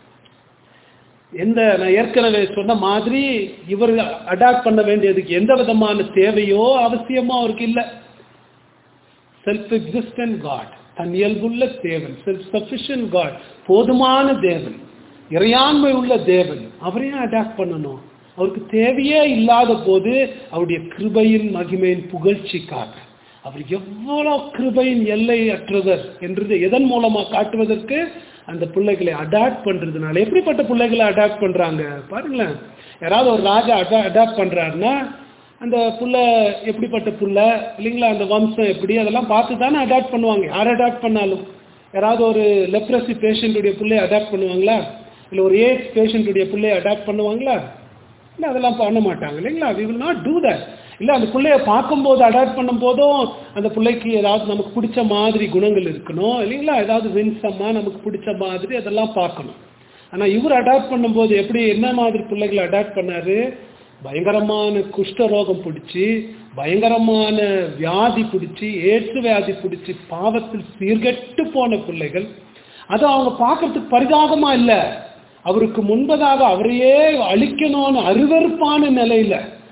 எந்த நான் ஏற்கனவே சொன்ன மாதிரி இவர் அடாப்ட் பண்ண வேண்டியதுக்கு எந்த விதமான தேவையோ அவசியமோ அவருக்கு இல்லை செல்ஃப் எக்ஸிஸ்டன்ட் காட் தன் இயல்புள்ள தேவன் செல்ஃப் சஃபிஷியன்ட் காட் போதுமான தேவன் இறையாண்மை உள்ள தேவன் அவரையும் அடாப்ட் பண்ணணும் அவருக்கு தேவையே இல்லாத போது அவருடைய கிருபையின் மகிமையின் புகழ்ச்சிக்காக அவர் எவ்வளவு கிருபையின் எல்லை அற்றவர் என்றது எதன் மூலமா காட்டுவதற்கு அந்த பிள்ளைகளை அடாப்ட் பண்றதுனால எப்படிப்பட்ட பிள்ளைகளை அடாப்ட் பண்றாங்க பாருங்களேன் யாராவது ஒரு ராஜா அடா அடாப்ட் பண்றாருன்னா அந்த புள்ள எப்படிப்பட்ட புள்ள இல்லைங்களா அந்த வம்சம் எப்படி அதெல்லாம் பார்த்து தானே அடாப்ட் பண்ணுவாங்க யார் அடாப்ட் பண்ணாலும் யாராவது ஒரு லெப்ரசி பேஷண்ட்டுடைய பிள்ளைய அடாப்ட் பண்ணுவாங்களா இல்லை ஒரு ஏஜ் பேஷண்ட்டுடைய பிள்ளைய அடாப்ட் பண்ணுவாங்களா இல்லை அதெல்லாம் பண்ண மாட்டாங்க இல்லைங்களா we will not do that இல்லை அந்த பிள்ளைய பார்க்கும்போது அடாப்ட் பண்ணும் போதும் அந்த பிள்ளைக்கு ஏதாவது நமக்கு பிடிச்ச மாதிரி குணங்கள் இருக்கணும் இல்லைங்களா ஏதாவது வின்சம்மா நமக்கு பிடிச்ச மாதிரி அதெல்லாம் பார்க்கணும் ஆனால் இவர் அடாப்ட் பண்ணும்போது எப்படி என்ன மாதிரி பிள்ளைகளை அடாப்ட் பண்ணாரு பயங்கரமான குஷ்டரோகம் பிடிச்சி பயங்கரமான வியாதி பிடிச்சி ஏற்று வியாதி பிடிச்சி பாவத்தில் சீர்கெட்டு போன பிள்ளைகள் அது அவங்க பார்க்கறதுக்கு பரிதாபமா இல்லை அவருக்கு முன்பதாக அவரையே அழிக்கணும்னு அருவருப்பான நிலையில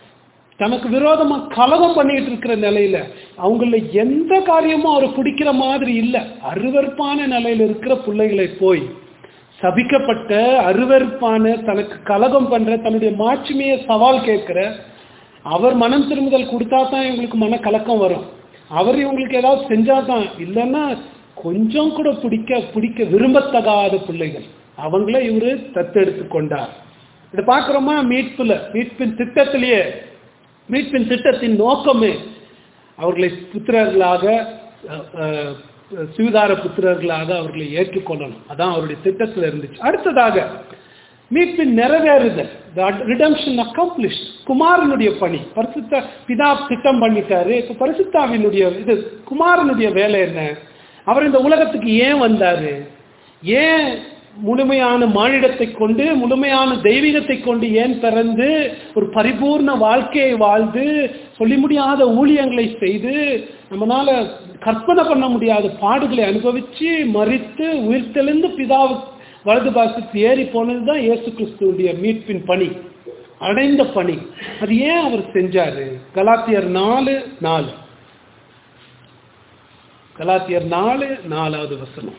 தனக்கு விரோதமா கலகம் பண்ணிட்டு இருக்கிற நிலையில அவங்கள எந்த காரியமும் அவரை பிடிக்கிற மாதிரி இல்லை அருவருப்பான நிலையில இருக்கிற பிள்ளைகளை போய் சபிக்கப்பட்ட அருவருப்பான தனக்கு கலகம் பண்ற தன்னுடைய மாட்சிமையை சவால் கேட்கிற அவர் மனம் திரும்புதல் கொடுத்தா தான் இவங்களுக்கு மன கலக்கம் வரும் அவர் இவங்களுக்கு ஏதாவது செஞ்சா தான் இல்லைன்னா கொஞ்சம் கூட பிடிக்க பிடிக்க விரும்பத்தகாத பிள்ளைகள் அவங்கள இவரு தத்தெடுத்து கொண்டார் இதை பார்க்குறோமா மீட்புல மீட்பின் திட்டத்திலேயே மீட்பின் திட்டத்தின் நோக்கமே அவர்களை புத்திரர்களாக அஹ், அஹ், சுவிதார புத்திரர்களாக அவர்களை ஏற்றுக்கொள்ளணும் அதான் அவருடைய திட்டத்தில் இருந்துச்சு அடுத்ததாக மீட்பின் நிறைவேறுதல் ரிடம்ஷன் அக்கம்ப்ளிஷ் குமாரனுடைய பணி பரிசுத்த பிதா திட்டம் பண்ணிட்டாரு இப்ப பரிசுத்தாவினுடைய இது குமாரனுடைய வேலை என்ன அவர் இந்த உலகத்துக்கு ஏன் வந்தாரு ஏன் முழுமையான மானிடத்தை கொண்டு முழுமையான தெய்வீகத்தை கொண்டு ஏன் பிறந்து ஒரு பரிபூர்ண வாழ்க்கையை வாழ்ந்து சொல்லி முடியாத ஊழியங்களை செய்து நம்மளால கற்பனை பண்ண முடியாத பாடுகளை அனுபவிச்சு மறித்து உயிர்த்தெழுந்து பிதாவு வலது பாசத்து ஏறி போனது தான் இயேசு கிறிஸ்துவுடைய மீட்பின் பணி அடைந்த பணி அது ஏன் அவர் செஞ்சாரு கலாத்தியர் நாலு நாலு கலாத்தியர் நாலு நாலாவது வசனம்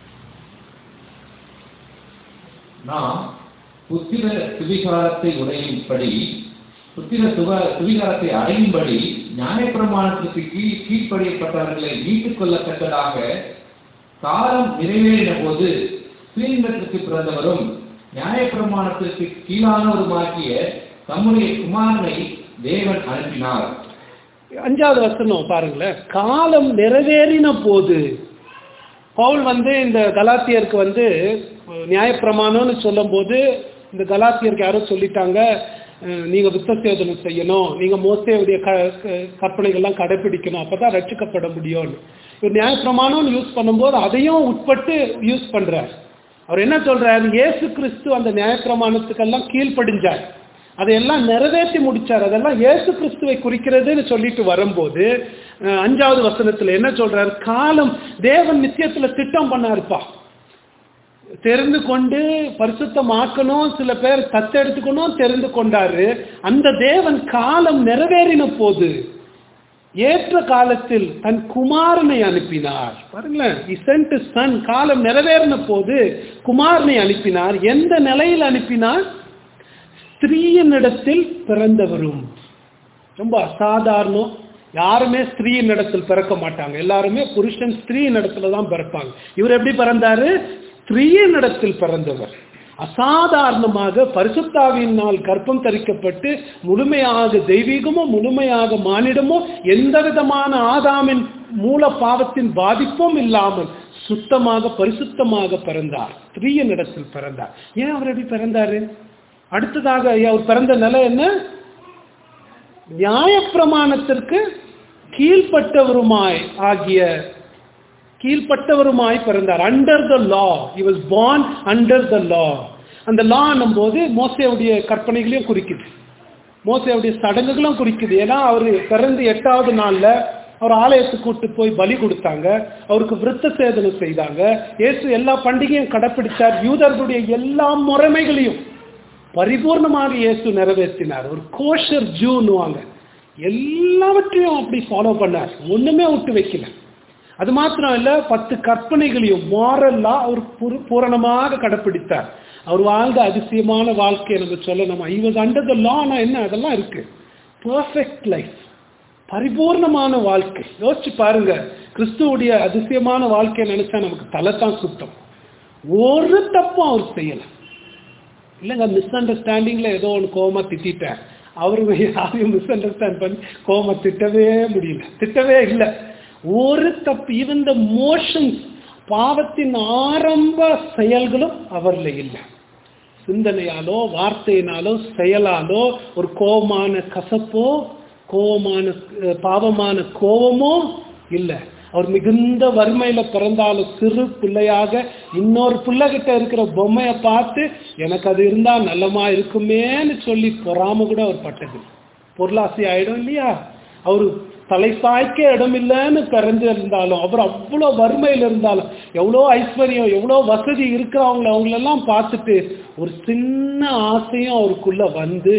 நாம் புத்திர சுவிகாரத்தை உடையும்படி புத்திர சுக சுவிகாரத்தை அடையும்படி நியாயப்பிரமாணத்திற்கு கீழ் கீழ்ப்படியப்பட்டவர்களை மீட்டுக் கொள்ளத்தக்கதாக காலம் நிறைவேறின போது ஸ்ரீலிங்கத்திற்கு பிறந்தவரும் நியாயப்பிரமாணத்திற்கு கீழானவருமாகிய தம்முடைய குமாரனை தேவன் அனுப்பினார் அஞ்சாவது வசனம் பாருங்களேன் காலம் நிறைவேறின போது பவுல் வந்து இந்த கலாத்தியருக்கு வந்து அஹ், நியாயப்பிரமாணம்னு சொல்லும்போது இந்த கலாத்தியருக்கு யாரோ சொல்லிட்டாங்க அஹ், நீங்க வித்த சேதனம் செய்யணும் நீங்க மோசேவுடைய க க- கற்பனைகள்லாம் கடைபிடிக்கணும் அப்பதான் ரட்சிக்கப்பட முடியும்னு இவர் நியாயப்பிரமாணம்னு யூஸ் பண்ணும்போது அதையும் உட்பட்டு யூஸ் பண்றார் அவர் என்ன சொல்றாரு இயேசு கிறிஸ்து அந்த நியாயப்பிரமாணத்துக்கெல்லாம் கீழ்ப்படிஞ்சார் அதையெல்லாம் நிறைவேற்றி முடிச்சார் அதெல்லாம் இயேசு கிறிஸ்துவை குறிக்கிறதுன்னு சொல்லிட்டு வரும்போது அஹ், அஞ்சாவது வசனத்துல என்ன சொல்றாரு காலம் தேவன் நித்தியத்துல திட்டம் பண்ணாருப்பா தெரிந்து கொண்டு பரிசுத்தமாக்கணும் சில பேர் தத்தெடுத்துக்கணும் தெரிந்து கொண்டாரு அந்த தேவன் காலம் நிறைவேறின போது ஏற்ற காலத்தில் தன் குமாரனை அனுப்பினார் பாருங்களேன் he sent his son காலம் நிறைவேறின போது குமாரனை அனுப்பினார் எந்த நிலையில் அனுப்பினார் ஸ்திரீயினிடத்தில் பிறந்தவரும் ரொம்ப அசாதாரணம் யாருமே ஸ்திரீயின் இடத்தில் பிறக்க மாட்டாங்க எல்லாருமே புருஷன் ஸ்திரீயின் இடத்துல தான் பிறப்பாங்க இவர் எப்படி பிறந்தாரு ஸ்திரீயின் இடத்தில் பிறந்தவர் அசாதாரணமாக பரிசுத்தாவியினால் கர்ப்பம் தரிக்கப்பட்டு முழுமையாக தெய்வீகமோ முழுமையாக மானிடமோ எந்த விதமான ஆதாமின் மூல பாவத்தின் பாதிப்பும் இல்லாமல் சுத்தமாக பரிசுத்தமாக பிறந்தார் ஸ்திரீயின் இடத்தில் பிறந்தார் ஏன் அவர் எப்படி பிறந்தாரு அடுத்ததாக அவர் பிறந்த நிலை என்ன நியாயப்பிரமாணத்திற்கு கீழ்ப்பட்டவருமாய் ஆகிய கீழ்ப்பட்டவருமாய் பிறந்தார் under the law he was born under the law அந்த லா போது மோசையுடைய கற்பனைகளையும் குறிக்குது மோசையுடைய சடங்குகளும் குறிக்குது ஏன்னா அவர் பிறந்து எட்டாவது நாள்ல அவர் ஆலயத்துக்கு கூட்டு போய் பலி கொடுத்தாங்க அவருக்கு விருத்த சேதனம் செய்தாங்க இயேசு எல்லா பண்டிகையும் கடைப்பிடிச்சார் யூதர்களுடைய எல்லா முறைமைகளையும் பரிபூர்ணமாக இயேசு நிறைவேற்றினார் ஒரு கோஷர் ஜூன்னுவாங்க எல்லாவற்றையும் அப்படி ஃபாலோ பண்ணார் ஒண்ணுமே விட்டு வைக்கல அது மாத்திரம் இல்ல பத்து கற்பனைகளையும் மாரல்லா அவர் பூர- பூரணமாக கடைப்பிடித்தார் அவர் வாழ்ந்த அதிசயமான வாழ்க்கையை நம்ம சொல்லணும் ஐவது அண்டர் த லானா என்ன அதெல்லாம் இருக்கு பர்ஃபெக்ட் லைஃப் பரிபூர்ணமான வாழ்க்கை யோசிச்சு பாருங்க கிறிஸ்துவுடைய அதிசயமான வாழ்க்கையை நினைச்சா நமக்கு தலை தான் சுத்தம் ஒரு தப்பும் அவர் செய்யல இல்லைங்க மிஸ் அண்டர்ஸ்டாண்டிங்ல ஏதோ ஒன்று கோமா திட்டிட்டேன் அவரு யாரையும் மிஸ் அண்டர்ஸ்டாண்ட் பண்ணி கோமா திட்டவே முடியல திட்டவே இல்லை ஒரு தப்பு ஈவன் த மோஷன்ஸ் பாவத்தின் ஆரம்ப செயல்களும் அவர்ல இல்லை சிந்தனையாலோ வார்த்தையினாலோ செயலாலோ ஒரு கோபமான கசப்போ கோபமான அஹ், பாவமான கோபமோ இல்லை அவர் மிகுந்த வறுமையில பிறந்தாலும் சிறு பிள்ளையாக இன்னொரு பிள்ளைகிட்ட இருக்கிற பொம்மையை பார்த்து எனக்கு அது இருந்தா நல்லமா இருக்குமேன்னு சொல்லி பொறாம கூட அவர் பட்டது பொருளாசி ஆயிடும் இல்லையா அவரு தலை சாய்க்க இடம் இல்லைன்னு பிறந்து இருந்தாலும் அவர் அவ்வளோ வறுமையில் இருந்தாலும் எவ்வளோ ஐஸ்வர்யம் எவ்வளோ வசதி இருக்கிறவங்கள அவங்களெல்லாம் பார்த்துட்டு ஒரு சின்ன ஆசையும் அவருக்குள்ள வந்து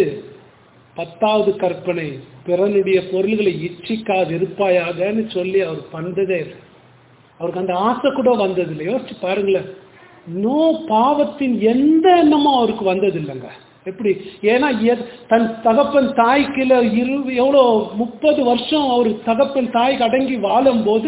பத்தாவது கற்பனை பிறனுடைய பொருள்களை இச்சிக்காது இருப்பாயாகன்னு சொல்லி அவர் பண்றதே இல்லை. அவருக்கு அந்த ஆசை கூட வந்தது இல்லை யோசிச்சு பாருங்களேன் நோ பாவத்தின் எந்த எண்ணமும் அவருக்கு வந்தது இல்லைங்க எப்படி ஏன்னா எத்- தன் தகப்பன் தாய்க்குல இரு எவ்வளோ முப்பது வருஷம் அவர் தகப்பன் தாய்க்கு அடங்கி வாழும்போது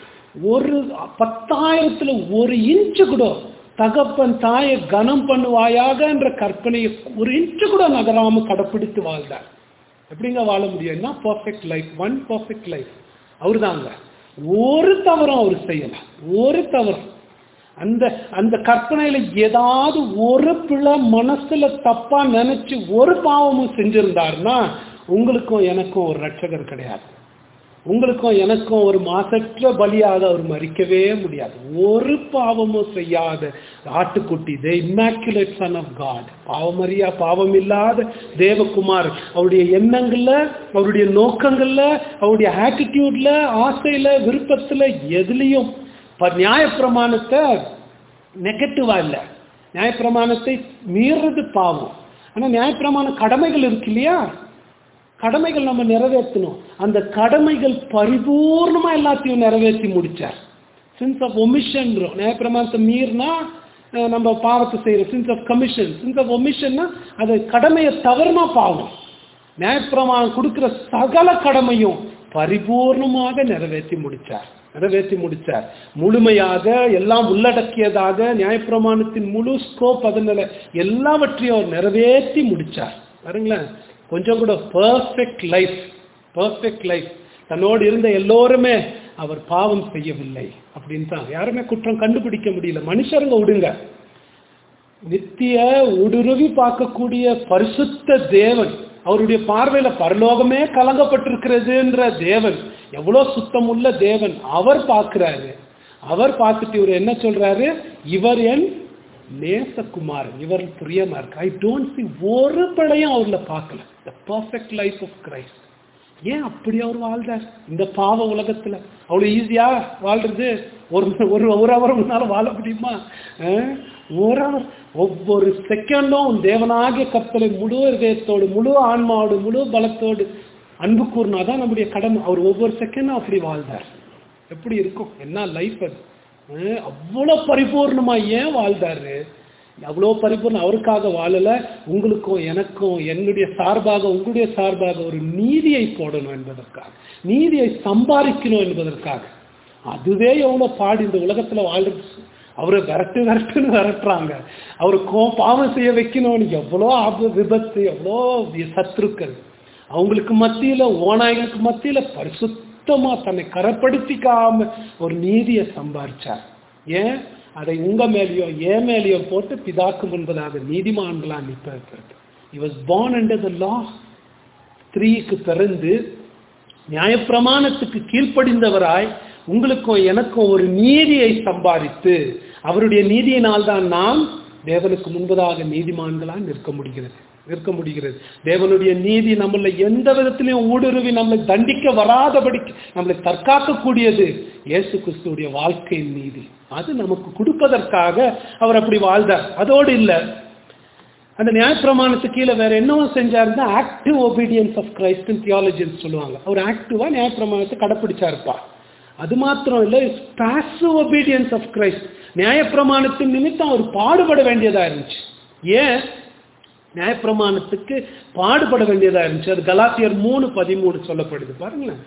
ஒரு பத்தாயிரத்துல ஒரு இன்ச்சு கூட தகப்பன் தாயை கனம் பண்ணுவாயாகன்ற கற்பனையை ஒரு இன்ச்சு கூட நகராம கடைப்பிடித்து வாழ்ந்தார் எப்படிங்க வாழ முடியும் என்ன perfect life one perfect life அவர் தாங்க ஒரு தவறும் அவர் செய்யல ஒரு தவறும் அந்த அந்த கற்பனையில ஏதாவது ஒரு பிழை மனசுல தப்பா நினைச்சு ஒரு பாவமும் செஞ்சிருந்தாருன்னா உங்களுக்கும் எனக்கும் ஒரு ரட்சகர் கிடையாது உங்களுக்கும் எனக்கும் ஒரு மாசற்ற பலியாக அவர் மறிக்கவே முடியாது ஒரு பாவமும் செய்யாத ஆட்டுக்குட்டி the immaculate son of God பாவமறியா பாவம் இல்லாத தேவகுமார் அவருடைய எண்ணங்கள்ல அவருடைய நோக்கங்கள்ல அவருடைய ஆட்டிடியூட்ல ஆசையில விருப்பத்துல எதுலேயும் நியாயப்பிரமாணத்தை நெகட்டிவா இல்லை நியாயப்பிரமாணத்தை மீறது பாவம் ஆனா நியாயப்பிரமாண கடமைகள் இருக்கு இல்லையா கடமைகள் நம்ம நிறைவேற்றணும் அந்த கடமைகள் பரிபூர்ணமா எல்லாத்தையும் நிறைவேற்றி முடிச்சார் சின்ஸ் ஆஃப் ஒமிஷன் நியாயப்பிரமாணத்தை மீறினா அஹ், நம்ம பாவத்தை செய்யறோம் sins of commission sins of ஒமிஷன்னா அது கடமையை தவறுனா பாவம் நியாயப்பிரமாணம் கொடுக்கிற சகல கடமையும் பரிபூர்ணமாக நிறைவேற்றி முடிச்சார் நிறைவேற்றி முடிச்சார் முழுமையாக எல்லாம் உள்ளடக்கியதாக நியாயப்பிரமாணத்தின் முழு ஸ்கோப் அதனால எல்லாவற்றையும் அவர் நிறைவேற்றி முடிச்சார் பாருங்களேன் கொஞ்சம் கூட பர்ஃபெக்ட் லைஃப் பர்ஃபெக்ட் லைஃப் தன்னோடு இருந்த எல்லோருமே அவர் பாவம் செய்யவில்லை அப்படின்னு தான் யாருமே குற்றம் கண்டுபிடிக்க முடியல மனுஷருங்க விடுங்க நித்திய ஊடுருவி பார்க்கக்கூடிய பரிசுத்த தேவன் அவருடைய பார்வையில பரலோகமே கலங்கப்பட்டிருக்கிறதுன்ற தேவன் எவ்வளவு சுத்தமுள்ள தேவன் அவர் பார்க்கிறாரு அவர் பார்த்துட்டு இவர் என்ன சொல்றாரு இவர் என் நேசகுமாரன் இவர் பிரியமா இருக்கு ஐ டோன்ட் சி ஒரு பிழையும் அவர்ல பார்க்கல the perfect life of Christ ஏன் அப்படி அவர் வாழ்ந்தார் இந்த பாவ உலகத்துல அவ்வளவு ஈஸியா வாழ்றது ஒரு ஒரு ஒரு அவர் முன்னால வாழ முடியுமா அஹ்? ஒரு அவர் ஒவ்வொரு செகண்டும் தேவனாகிய கப்பலை முழு இதயத்தோடு முழு ஆன்மாவோடு முழு பலத்தோடு அன்பு கூர்னாதான் நம்முடைய கடமை அவர் ஒவ்வொரு செகண்டும் அப்படி வாழ்ந்தார் எப்படி இருக்கும் என்ன லைஃப் அது அஹ் அவ்வளோ பரிபூர்ணமா ஏன் வாழ்ந்தாரு அவ்வளோ பரிபூர்ணம் அவருக்காக வாழல உங்களுக்கும் எனக்கும் என்னுடைய சார்பாக உங்களுடைய சார்பாக ஒரு நீதியை போடணும் என்பதற்காக நீதியை சம்பாதிக்கணும் என்பதற்காக அதுவே எவ்வளோ பாடு இந்த உலகத்துல வாழ்றது அவரை விரட்டு விரட்டுன்னு விரட்டுறாங்க அவரு கோ பாவம் செய்ய வைக்கணும்னு எவ்வளோ ஆப விபத்து எவ்வளோ சத்துருக்கள் அவங்களுக்கு மத்தியில ஓநாய்களுக்கு மத்தியில பரிசுத்தமா தன்னை கரப்படுத்திக்காம ஒரு நீதியை சம்பாரிச்சார் ஏன் அதை உங்க மேலேயோ என் மேலேயோ போட்டு பிதாக்கு முன்பதாக நீதிமான்களா நிற்ப வைக்கிறது he was born under the law ஸ்திரீக்கு பிறந்து நியாயப்பிரமாணத்துக்கு கீழ்ப்படிந்தவராய் உங்களுக்கும் எனக்கும் ஒரு நீதியை சம்பாதித்து அவருடைய நீதியினால் தான் நாம் தேவனுக்கு முன்பதாக நீதிமான்களா நிற்க முடிகிறது நிற்க முடிகிறது தேவனுடைய நீதி நம்மள எந்த விதத்திலையும் ஊடுருவி நம்மளை தண்டிக்க வராதபடிக்கு நம்மளை தற்காக்கக்கூடியது இயேசு கிறிஸ்துடைய வாழ்க்கையின் நீதி அது நமக்கு கொடுப்பதற்காக அவர் அப்படி வாழ்ந்தார் அதோடு இல்லை அந்த நியாயப்பிரமாணத்துக்கு கீழே வேற என்னவோ செஞ்சாருன்னா ஆக்டிவ் ஒபீடியன்ஸ் ஆஃப் கிரைஸ்ட் தியாலஜின்னு சொல்லுவாங்க அவர் ஆக்டிவா நியாயப்பிரமாணத்தை கடைப்பிடிச்சாருப்பா அது மாத்திரம் இல்லை பாசிவ் ஒபீடியன்ஸ் ஆஃப் கிரைஸ்ட் நியாயப்பிரமாணத்தின் நிமித்தம் அவர் பாடுபட வேண்டியதா இருந்துச்சு ஏன் நியாயப்பிரமாணத்துக்கு பாடுபட வேண்டியதா இருந்துச்சு அது கலாத்தியர் மூணு பதிமூணு சொல்லப்படுது பாருங்களேன்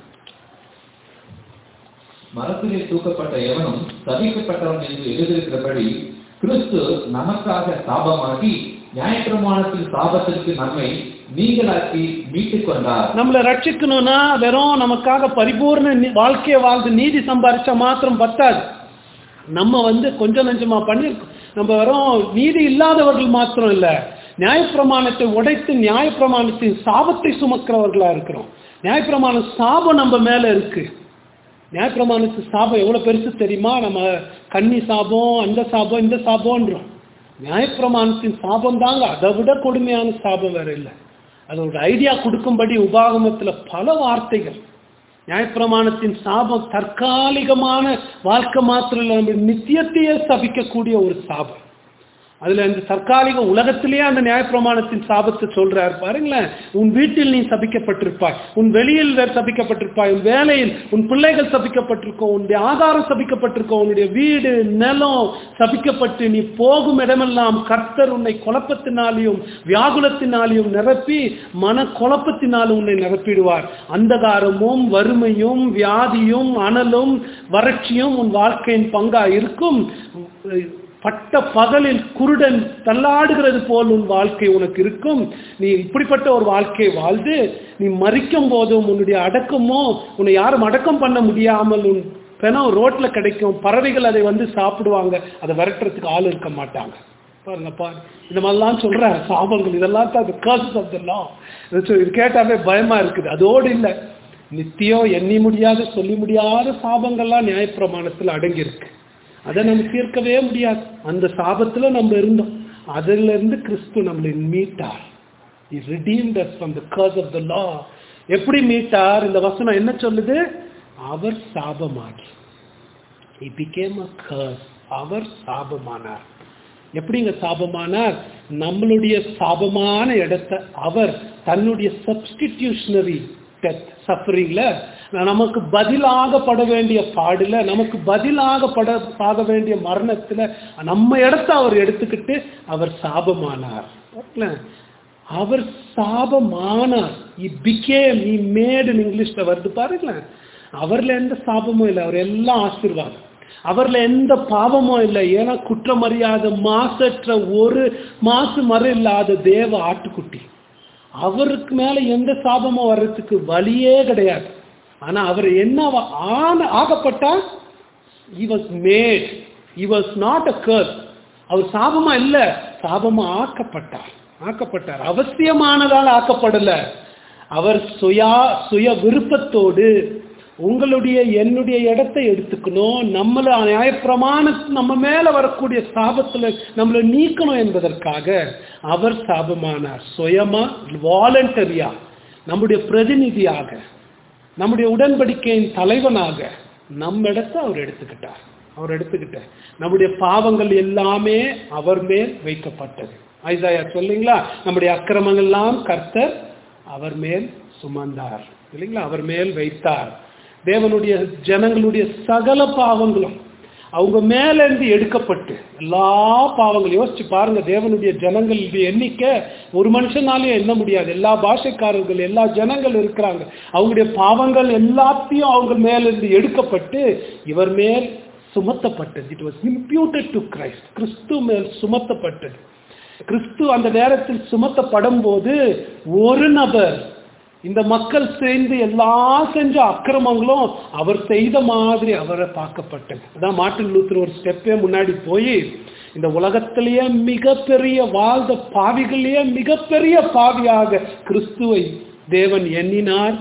மரத்திலே தூக்கப்பட்ட எவனும் சபிக்கப்பட்டவன் என்று எழுதியிருக்கிறபடி கிறிஸ்து நமக்காக சாபமாகி நியாயப்பிரமாணத்தின் சாபத்திற்கு நம்மை நீங்களாக்கி மீட்டுக் கொண்டார் நம்மளை ரட்சிக்கணும்னா வெறும் நமக்காக பரிபூர்ண நி- வாழ்க்கையை வாழ்ந்து நீதி சம்பாரிச்சா மாத்திரம் பத்தாது நம்ம வந்து கொஞ்சம் நஞ்சமா பண்ணிருக்கோம் நம்ம வெறும் நீதி இல்லாதவர்கள் மாத்திரம் இல்ல நியாயப்பிரமாணத்தை உடைத்து நியாயப்பிரமாணத்தின் சாபத்தை சுமக்கிறவர்களா இருக்கிறோம் நியாயப்பிரமாண சாபம் நம்ம மேல இருக்கு நியாயப்பிரமாணத்து சாபம் எவ்வளவு பெருசு தெரியுமா நம்ம கன்னி சாபம் அந்த சாபம் இந்த சாபம்ன்றோம் நியாயப்பிரமாணத்தின் சாபம் தாங்க அதை விட கொடுமையான சாபம் வேற இல்லை அதோட ஐடியா கொடுக்கும்படி உபாகமத்துல பல வார்த்தைகள் நியாயப்பிரமாணத்தின் சாபம் தற்காலிகமான வாழ்க்கை மாத்திரம் இல்லை நம்ம நித்தியத்தையே சபிக்கக்கூடிய ஒரு சாபம் அதுல இந்த தற்காலிக உலகத்திலேயே அந்த நியாயப்பிரமாணத்தின் சாபத்தை சொல்றாரு பாருங்களேன் உன் வீட்டில் நீ சபிக்கப்பட்டிருப்பாய் உன் வெளியில் வேறு சபிக்கப்பட்டிருப்பாய் உன் வேலையில் உன் பிள்ளைகள் சபிக்கப்பட்டிருக்கோம் உன்னுடைய ஆதாரம் சபிக்கப்பட்டிருக்கோம் உன்னுடைய வீடு நிலம் சபிக்கப்பட்டு நீ போகும் இடமெல்லாம் கர்த்தர் உன்னை குழப்பத்தினாலையும் வியாகுலத்தினாலையும் நிரப்பி மன குழப்பத்தினாலும் உன்னை நிரப்பிடுவார் அந்தகாரமும் வறுமையும் வியாதியும் அனலும் வறட்சியும் உன் வாழ்க்கையின் பங்கா இருக்கும் பட்ட பகலில் குருடன் தள்ளாடுகிறது போல் உன் வாழ்க்கை உனக்கு இருக்கும் நீ இப்படிப்பட்ட ஒரு வாழ்க்கையை வாழ்ந்து நீ மறிக்கும் போதும் உன்னுடைய அடக்கமோ உன்னை யாரும் அடக்கம் பண்ண முடியாமல் உன் பிணம் ரோட்ல கிடைக்கும் பறவைகள் அதை வந்து சாப்பிடுவாங்க அதை விரட்டுறதுக்கு ஆள் இருக்க மாட்டாங்க பாருங்க பாருங்க இந்த மாதிரிலாம் சொல்ற சாபங்கள் இதெல்லாம் தான் கர்சஸ் ஆஃப் த லா இது கேட்டாவே பயமா இருக்குது அதோடு இல்லை நித்தியம் எண்ணி முடியாத சொல்லி முடியாத சாபங்கள்லாம் நியாயப்பிரமாணத்தில் அடங்கியிருக்கு அதை நம்ம தீர்க்கவே முடியாது அந்த சாபத்துல நம்ம இருந்தோம் அதுல இருந்து கிறிஸ்து நம்மளை மீட்டார் He redeemed us from the curse of the law. எப்படி மீட்டார் இந்த வசனம் என்ன சொல்லுது அவர் சாபமாகி He became a curse. அவர் சாபமானார் எப்படிங்க சாபமானார் நம்மளுடைய சாபமான இடத்தை அவர் தன்னுடைய சப்ஸ்டிடியூஷனரி டெத் சஃபரிங்ல நமக்கு பதிலாக பட வேண்டிய பாடுல நமக்கு பதிலாக பட பாக வேண்டிய மரணத்துல நம்ம இடத்த அவர் எடுத்துக்கிட்டு அவர் சாபமானார் பாருங்களேன். அவர் சாபமானார் இ பிகேம் இ மேட் இங்கிலீஷ்ல வருது பாருங்களேன் அவர்ல எந்த சாபமும் இல்லை அவர் எல்லாம் ஆசீர்வாதம் அவர்ல எந்த பாவமும் இல்லை ஏன்னா குற்றமறியாத மாசற்ற ஒரு மாசு மறு இல்லாத தேவ ஆட்டுக்குட்டி அவருக்கு மேல எந்த சாபமும் வர்றதுக்கு வழியே கிடையாது ஆனா அவர் என்ன ஆன ஆகப்பட்டா he was made he was not a curse அவர் சாபமா இல்ல சாபமா ஆக்கப்பட்டார் ஆக்கப்பட்டார் அவசியமானதால் ஆக்கப்படல அவர் சுயா சுய விருப்பத்தோடு உங்களுடைய என்னுடைய இடத்தை எடுத்துக்கணும் நம்மள நியாயப்பிரமாண நம்ம மேல வரக்கூடிய சாபத்துல நம்மளை நீக்கணும் என்பதற்காக அவர் சாபமானார் சுயமா வாலண்டரியா நம்முடைய பிரதிநிதியாக நம்முடைய உடன்படிக்கையின் தலைவனாக நம்ம இடத்தை அவர் எடுத்துக்கிட்டார் அவர் எடுத்துக்கிட்டார் நம்முடைய பாவங்கள் எல்லாமே அவர் மேல் வைக்கப்பட்டது ஐசாயா சொல்லுங்களா நம்முடைய அக்கிரமங்கள் எல்லாம் கர்த்தர் அவர் மேல் சுமந்தார் இல்லைங்களா அவர் மேல் வைத்தார் தேவனுடைய ஜனங்களுடைய சகல பாவங்களும் அவங்க மேல இருந்து எடுக்கப்பட்டு எல்லா பாவங்களும் யோசிச்சு பாருங்க தேவனுடைய ஜனங்களுடைய எண்ணிக்கை ஒரு மனுஷனாலையும் எண்ண முடியாது எல்லா பாஷைக்காரர்கள் எல்லா ஜனங்கள் இருக்கிறாங்க அவங்களுடைய பாவங்கள் எல்லாத்தையும் அவங்க மேல இருந்து எடுக்கப்பட்டு இவர் மேல் சுமத்தப்பட்டது it was imputed to Christ கிறிஸ்து மேல் சுமத்தப்பட்டது கிறிஸ்து அந்த நேரத்தில் சுமத்தப்படும் போது ஒரு நபர் இந்த மக்கள் சேர்ந்து எல்லாம் செஞ்ச அக்கிரமங்களும் அவர் செய்த மாதிரி அவரை பார்க்கப்பட்டது அதான் மார்ட்டின் லூத்தர் ஒரு ஸ்டெப்பே முன்னாடி போய் இந்த உலகத்திலேயே மிகப்பெரிய வாழ்ந்த பாவிகளையே மிகப்பெரிய பாவியாக கிறிஸ்துவை தேவன் எண்ணினார்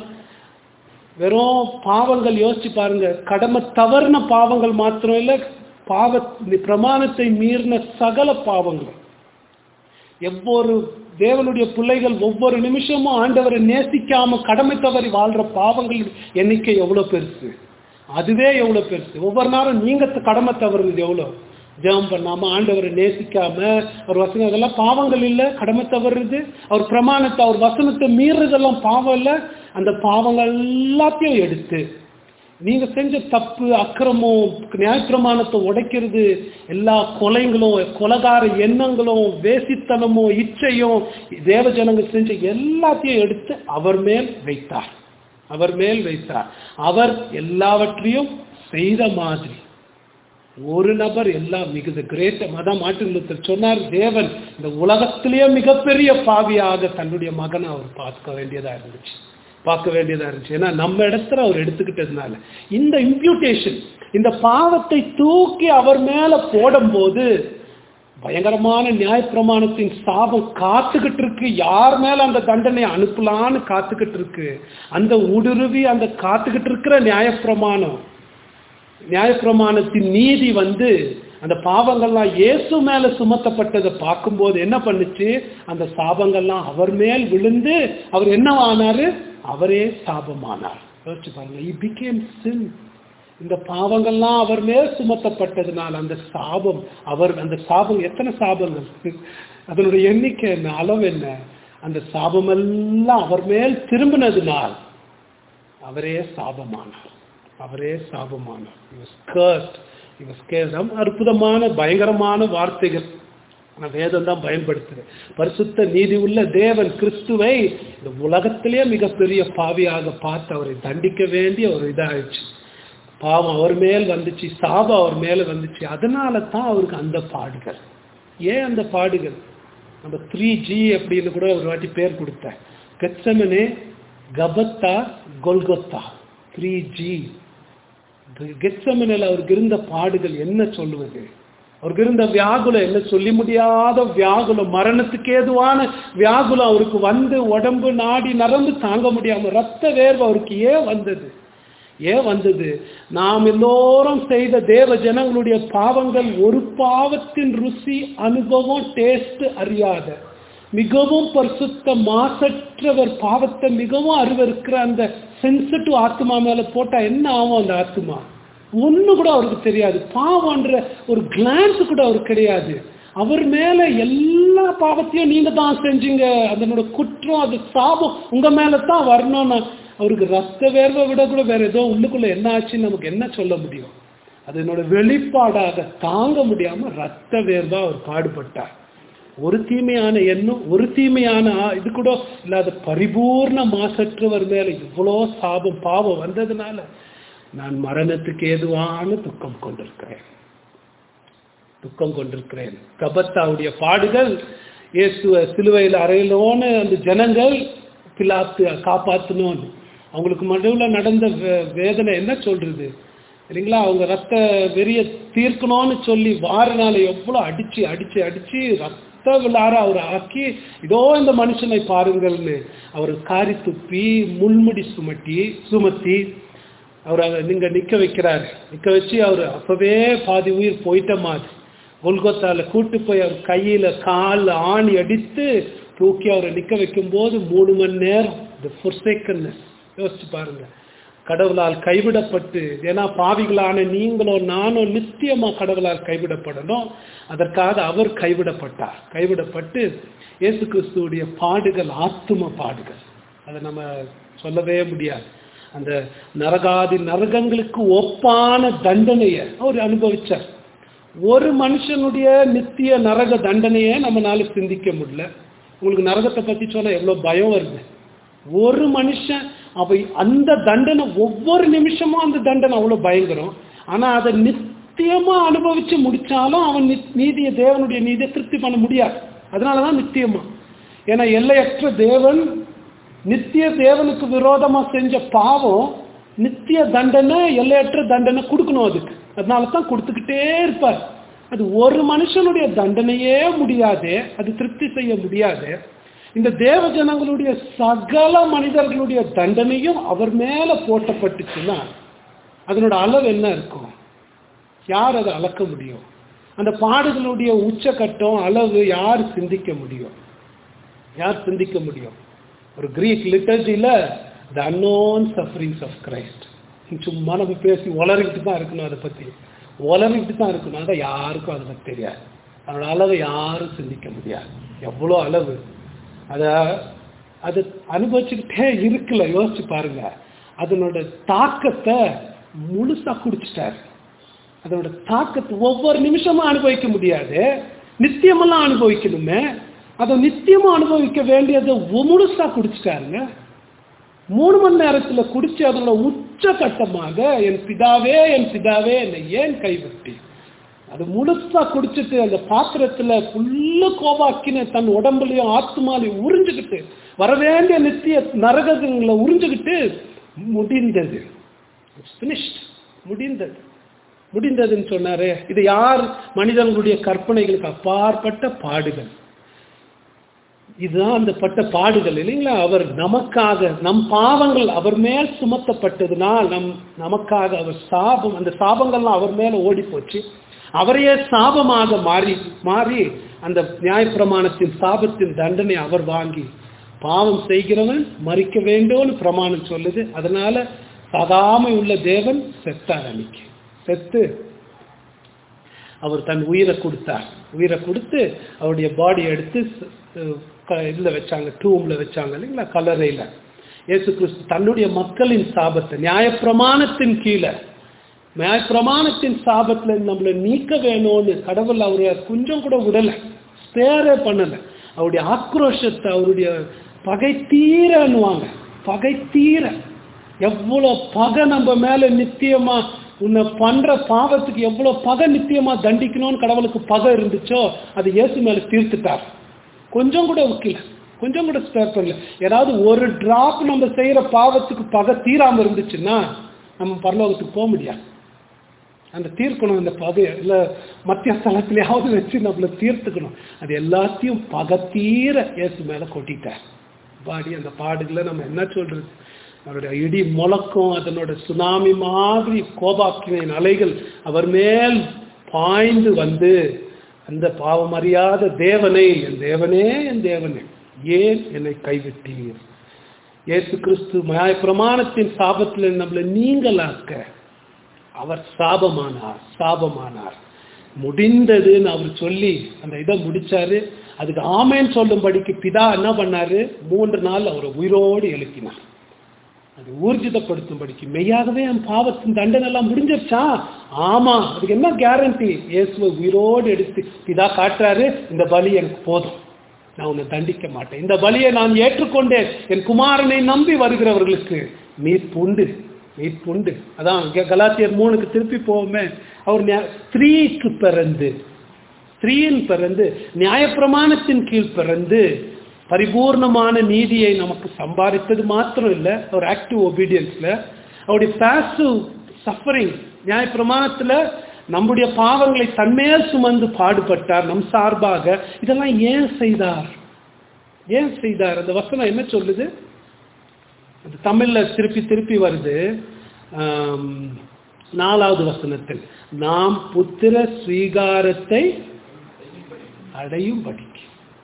வெறும் பாவங்கள் யோசிச்சு பாருங்க கடமை தவறுன பாவங்கள் மாத்திரம் இல்ல பாவ பிரமாணத்தை மீறின சகல பாவங்கள் எவ்வொரு தேவனுடைய பிள்ளைகள் ஒவ்வொரு நிமிஷமும் ஆண்டவரை நேசிக்காம கடமை தவறி வாழ்ற பாவங்கள் எண்ணிக்கை எவ்வளவு பெருசு அதுவே எவ்வளவு பெருசு ஒவ்வொரு நேரம் நீங்க கடமை தவறுது எவ்வளவு ஜெபம் பண்ணாம ஆண்டவரை நேசிக்காம அவர் வசனம் அதெல்லாம் பாவங்கள் இல்லை கடமை தவறுது அவர் பிரமாணத்தை அவர் வசனத்தை மீறுறதெல்லாம் பாவம் இல்லை அந்த பாவங்கள் எல்லாத்தையும் எடுத்து நீங்க செஞ்ச தப்பு அக்கிரமம் நியாயப்பிரமாணத்தை உடைக்கிறது எல்லா கொலைகளும் கொலகார எண்ணங்களும் வேசித்தனமும் இச்சையும் தேவ ஜனங்கள் செஞ்ச எல்லாத்தையும் எடுத்து அவர் மேல் வைத்தார் அவர் மேல் வைத்தார் அவர் எல்லாவற்றையும் செய்த மாதிரி ஒரு நபர் எல்லாம் மிகுந்த கிரேட் மதம் மாட்டு சொன்னார் தேவன் இந்த உலகத்திலேயே மிகப்பெரிய பாவியாக தன்னுடைய மகனை அவர் பார்க்க வேண்டியதா இருந்துச்சு பார்க்க வேண்டியதா இருந்துச்சு ஏன்னா நம்ம இடத்துல அவர் எடுத்துக்கிட்டதுனால இந்த இம்ப்யூட்டேஷன் இந்த பாவத்தை தூக்கி அவர் மேல போடும்போது பயங்கரமான நியாயப்பிரமாணத்தின் சாபம் காத்துக்கிட்டு இருக்கு யார் மேல அந்த தண்டனை அனுப்பலான்னு காத்துக்கிட்டு இருக்கு அந்த ஊடுருவி அந்த காத்துக்கிட்டு இருக்கிற நியாயப்பிரமாணம் நியாயப்பிரமாணத்தின் நீதி வந்து அந்த பாவங்கள்லாம் இயேசு மேல சுமத்தப்பட்டதை பார்க்கும்போது என்ன பண்ணுச்சு அந்த சாபங்கள்லாம் அவர் மேல் விழுந்து அவர் என்னவானாரு அவரே சாபமானார் யோசிச்சு பாருங்க இ பிகேம் சின் இந்த பாவங்கள்லாம் அவர் மேல் சுமத்தப்பட்டதுனால அந்த சாபம் அவர் அந்த சாபம் எத்தனை சாபங்கள் அதனுடைய எண்ணிக்கை என்ன அளவு என்ன அந்த சாபமெல்லாம் அவர் மேல் திரும்பினதுனால் அவரே சாபமானார் அவரே சாபமானார் அற்புதமான பயங்கரமான வார்த்தைகள் நான் வேதம் தான் பயன்படுத்துறேன் பரிசுத்த நீதி உள்ள தேவன் கிறிஸ்துவை இந்த உலகத்திலேயே மிகப்பெரிய பாவியாக பார்த்து அவரை தண்டிக்க வேண்டிய ஒரு இதாயிடுச்சு பாவம் அவர் மேல் வந்துச்சு சாபம் அவர் மேல வந்துச்சு அதனால தான் அவருக்கு அந்த பாடுகள் ஏன் அந்த பாடுகள் நம்ம த்ரீ ஜி அப்படின்னு கூட ஒரு வாட்டி பேர் கொடுத்தேன் Gethsemane Gabbatha Golgotha three G கெச்சமனில் அவருக்கு இருந்த பாடுகள் என்ன சொல்லுவது அவருக்கு இருந்த வியாகுலம் என்ன சொல்லி முடியாத வியாகுலம் மரணத்துக்கு ஏதுவான வியாகுலம் அவருக்கு வந்து உடம்பு நாடி நரம்பு தாங்க முடியாம ரத்த வேர்வு அவருக்கு ஏன் வந்தது ஏன் வந்தது நாம் எல்லோரும் செய்த தேவ ஜனங்களுடைய பாவங்கள் ஒரு பாவத்தின் ருசி அனுபவம் டேஸ்ட் அறியாத மிகவும் பரிசுத்த மாசற்றவர் பாவத்தை மிகவும் அருவருக்கிற அந்த சென்சிட்டிவ் ஆத்மா மேல போட்டா என்ன ஆகும் அந்த ஆத்மா ஒண்ணு கூட அவருக்கு தெரியாது பாவம்ன்ற ஒரு கிளான்ஸ் கூட அவருக்கு கிடையாது அவர் மேல எல்லா பாவத்தையும் நீங்க தான் செஞ்சீங்க அதனோட குற்றம் அது சாபம் உங்க மேல தான் வரணும்னு அவருக்கு ரத்த வேர்வை விட கூட வேற ஏதோ உள்ளுக்குள்ள என்ன ஆச்சுன்னு நமக்கு என்ன சொல்ல முடியும் அதனோட வெளிப்பாடாக தாங்க முடியாம ரத்த வேர்வா அவர் பாடுபட்டார் ஒரு தீமையான எண்ணம் ஒரு தீமையான ஆ- இது கூட இல்லாத பரிபூர்ண மாசற்றவர் மேல இவ்வளோ சாபம் பாவம் வந்ததுனால நான் மரணத்துக்கு ஏதுவான துக்கம் கொண்டிருக்கிறேன் துக்கம் கொண்டிருக்கிறேன் கபத்தாவுடைய பாடுகள் இயேசுவ சிலுவையில் அறையிலோன்னு அந்த ஜனங்கள் பிலாத்து காப்பாற்றணும்னு அவங்களுக்கு நடுவில் நடந்த வே- வேதனை என்ன சொல்றது இல்லைங்களா அவங்க ரத்த வெறிய தீர்க்கணும்னு சொல்லி வாரனால எவ்வளோ அடிச்சு அடிச்சு அடிச்சு ரத்த விழார அவர் ஆக்கி இதோ இந்த மனுஷனை பாருங்கள்னு அவர் காரி துப்பி முள்முடி சுமட்டி சுமத்தி அவர் அங்க நீங்க நிக்க வைக்கிறாரு நிக்க வச்சு அவர் அப்பவே பாதி உயிர் போயிட்ட மாதிரி கொல்கத்தால கூட்டு போய் அவர் கையில கால் ஆணி அடித்து தூக்கி அவரை நிக்க வைக்கும் போது மூணு மணி நேரம் இந்த ஃபொர்சேக்கன்னஸ் யோசிச்சு பாருங்க கடவுளால் கைவிடப்பட்டு ஏன்னா பாவிகளான நீங்களோ நானோ நித்தியமா கடவுளால் கைவிடப்படணும் அதற்காக அவர் கைவிடப்பட்டார் கைவிடப்பட்டு இயேசு கிறிஸ்துவுடைய பாடுகள் ஆத்தும பாடுகள் அதை நம்ம சொல்லவே முடியாது அந்த நரகாதி நரகங்களுக்கு ஒப்பான தண்டனையை அவர் அனுபவிச்சார் ஒரு மனுஷனுடைய நித்திய நரக தண்டனையை நம்மளால சிந்திக்க முடியல உங்களுக்கு நரகத்தை பத்தி சொன்னா எவ்வளவு பயம் வருது ஒரு மனுஷன் அவை அந்த தண்டனை ஒவ்வொரு நிமிஷமும் அந்த தண்டனை அவ்வளவு பயங்கரம் ஆனா அதை நித்தியமா அனுபவிச்சு முடிச்சாலும் அவன் நித்- நீதியை தேவனுடைய நீதியை திருப்தி பண்ண முடியாது அதனாலதான் நித்தியமா ஏன்னா எல்லையற்ற தேவன் நித்திய தேவனுக்கு விரோதமா செஞ்ச பாவம் நித்திய தண்டனை எல்லையற்ற தண்டனை கொடுக்கணும் அதுக்கு அதனால தான் கொடுத்துக்கிட்டே இருப்பார் அது ஒரு மனுஷனுடைய தண்டனையே முடியாது அது திருப்தி செய்ய முடியாது இந்த தேவ ஜனங்களுடைய சகல மனிதர்களுடைய தண்டனையும் அவர் மேல போட்டப்பட்டுச்சுன்னா அதனோட அளவு என்ன இருக்கும் யார் அதை அளக்க முடியும் அந்த பாடுகளுடைய உச்சக்கட்டம் அளவு யார் சிந்திக்க முடியும் யார் சிந்திக்க முடியும் ஒரு கிரீக் லிட்டர்ஜியில் the unknown sufferings of Christ சும்மா நம்ம பேசி உளறிக்கிட்டு தான் இருக்கணும் அதை பற்றி உளறிக்கிட்டு தான் இருக்கணும் அதை யாருக்கும் அதை பற்றி தெரியாது அதனோட அளவை யாரும் சிந்திக்க முடியாது எவ்வளோ அளவு அதை அது அனுபவிச்சுக்கிட்டே இருக்குல்ல யோசிச்சு பாருங்க அதனோட தாக்கத்தை முழுசா குடிச்சிட்டாரு அதோட தாக்கத்தை ஒவ்வொரு நிமிஷமும் அனுபவிக்க முடியாது நித்தியமெல்லாம் அனுபவிக்கணுமே அதை நித்தியமா அனுபவிக்க வேண்டியதை முழுசா குடிச்சிட்டாருங்க மூணு மணி நேரத்துல குடிச்சு அதோட உச்சகட்டமாக என் பிதாவே என் பிதாவே என்னை ஏன் கைவிட்டி அது முழுசா குடிச்சிட்டு அந்த பாத்திரத்துல ஃபுல்லு கோவாக்கின தன் உடம்புலயும் ஆத்மாலையும் உறிஞ்சுக்கிட்டு வரவேண்டிய நித்திய நரகங்களை உறிஞ்சுக்கிட்டு முடிந்தது ஃபினிஷ்ட் முடிந்தது முடிந்ததுன்னு சொன்னாரு இது யார் மனிதர்களுடைய கற்பனைகளுக்கு அப்பாற்பட்ட பாடுகள் இதுதான் அந்த பட்ட பாடுகள் இல்லைங்களா அவர் நமக்காக நம் பாவங்கள் அவர் மேல் சுமத்தப்பட்டதுனால் நம் நமக்காக அவர் சாபம் அந்த சாபங்கள்லாம் அவர் மேல ஓடி போச்சு அவரையே சாபமாக மாறி மாறி அந்த நியாயப்பிரமாணத்தின் சாபத்தின் தண்டனை அவர் வாங்கி பாவம் செய்கிறவன் மறிக்க வேண்டும்னு பிரமாணம் சொல்லுது அதனால சதாமை உள்ள தேவன் செத்தார் அன்னைக்கு செத்து அவர் தன் உயிரை கொடுத்தார் உயிரை கொடுத்து அவருடைய பாடி எடுத்து இதில் வச்சாங்க டூம்ல வச்சாங்க இல்லைங்களா கல்லறையில் இயேசு கிறிஸ்து தன்னுடைய மக்களின் சாபத்தை நியாயப்பிரமாணத்தின் கீழே நியாயப்பிரமாணத்தின் சாபத்துல நம்மளை நீக்க வேணும்னு கடவுள் அவரை கொஞ்சம் கூட விடலை ஸ்பேரே பண்ணலை அவருடைய ஆக்ரோஷத்தை அவருடைய பகை தீரன்னுவாங்க பகை தீர எவ்வளோ பகை நம்ம மேல நித்தியமா உன்னை பண்ற பாவத்துக்கு எவ்வளவு பகை நித்தியமா தண்டிக்கணும்னு கடவுளுக்கு பகை இருந்துச்சோ அது இயேசு மேல தீர்த்துட்டார் கொஞ்சம் கூட வைக்கல கொஞ்சம் கூட ஸ்பேர் பண்ணல ஏதாவது ஒரு டிராப் நம்ம செய்யற பாவத்துக்கு பகை தீராம இருந்துச்சுன்னா நம்ம பரலோகத்துக்கு போக முடியாது அந்த தீர்க்கணும் இந்த பகை இல்லை மத்திய ஸ்தலத்திலேயாவது வச்சு நம்மளை தீர்த்துக்கணும் அது எல்லாத்தையும் பகத்தீர இயேசு மேலே கொட்டிட்டார் பாடி அந்த பாடுகளை நம்ம என்ன சொல்றது அவருடைய இடி முழக்கம் அதனோட சுனாமி மாதிரி கோபாக்கினின் அலைகள் அவர் மேல் பாய்ந்து வந்து அந்த பாவம் அறியாத தேவனை என் தேவனே என் தேவனே ஏன் என்னை கைவிட்டீர் இயேசு கிறிஸ்து நியாய பிரமாணத்தின் சாபத்தில் நம்மளை நீங்களாக்க அவர் சாபமானார் சாபமானார் முடிந்ததுன்னு அவர் சொல்லி அந்த இதை முடிச்சாரு அதுக்கு ஆமேன்னு சொல்லும்படிக்கு பிதா என்ன பண்ணாரு மூன்று நாள் அவரை உயிரோடு எழுப்பினார் அது ஊர்ஜிதப்படுத்தும்படிக்கு மெய்யாகவே என் பாவத்தின் தண்டனை எல்லாம் முடிஞ்சிருச்சா ஆமா அதுக்கு என்ன கேரண்டி இயேசுவை உயிரோடு எடுத்து பிதா காட்டுறாரு இந்த பலி எனக்கு போதும் நான் உன்னை தண்டிக்க மாட்டேன் இந்த பலியை நான் ஏற்றுக்கொண்டேன் என் குமாரனை நம்பி வருகிறவர்களுக்கு மீட்புண்டு மீட்புண்டு அதான் இங்க கலாத்தியர் மூணுக்கு திருப்பி போவோமே அவர் நியா- ஸ்திரீக்கு பிறந்து ஸ்திரீயின் பிறந்து நியாயப்பிரமாணத்தின் கீழ் பிறந்து பரிபூர்ணமான நீதியை நமக்கு சம்பாதித்தது மாத்திரம் இல்லை ஒரு ஆக்டிவ் ஒபீடியன்ஸ்ல அவருடைய பாசிவ் சஃபரிங் நியாயப்பிரமாணத்துல நம்முடைய பாவங்களை தன்மேல் சுமந்து பாடுபட்டார் நம் சார்பாக இதெல்லாம் ஏன் செய்தார் ஏன் செய்தார் அந்த வசனம் என்ன சொல்லுது அது தமிழ்ல திருப்பி திருப்பி வருது ஆம், நாலாவது வசனத்தில் நாம் புத்திர ஸ்வீகாரத்தை அடையும் படிக்கு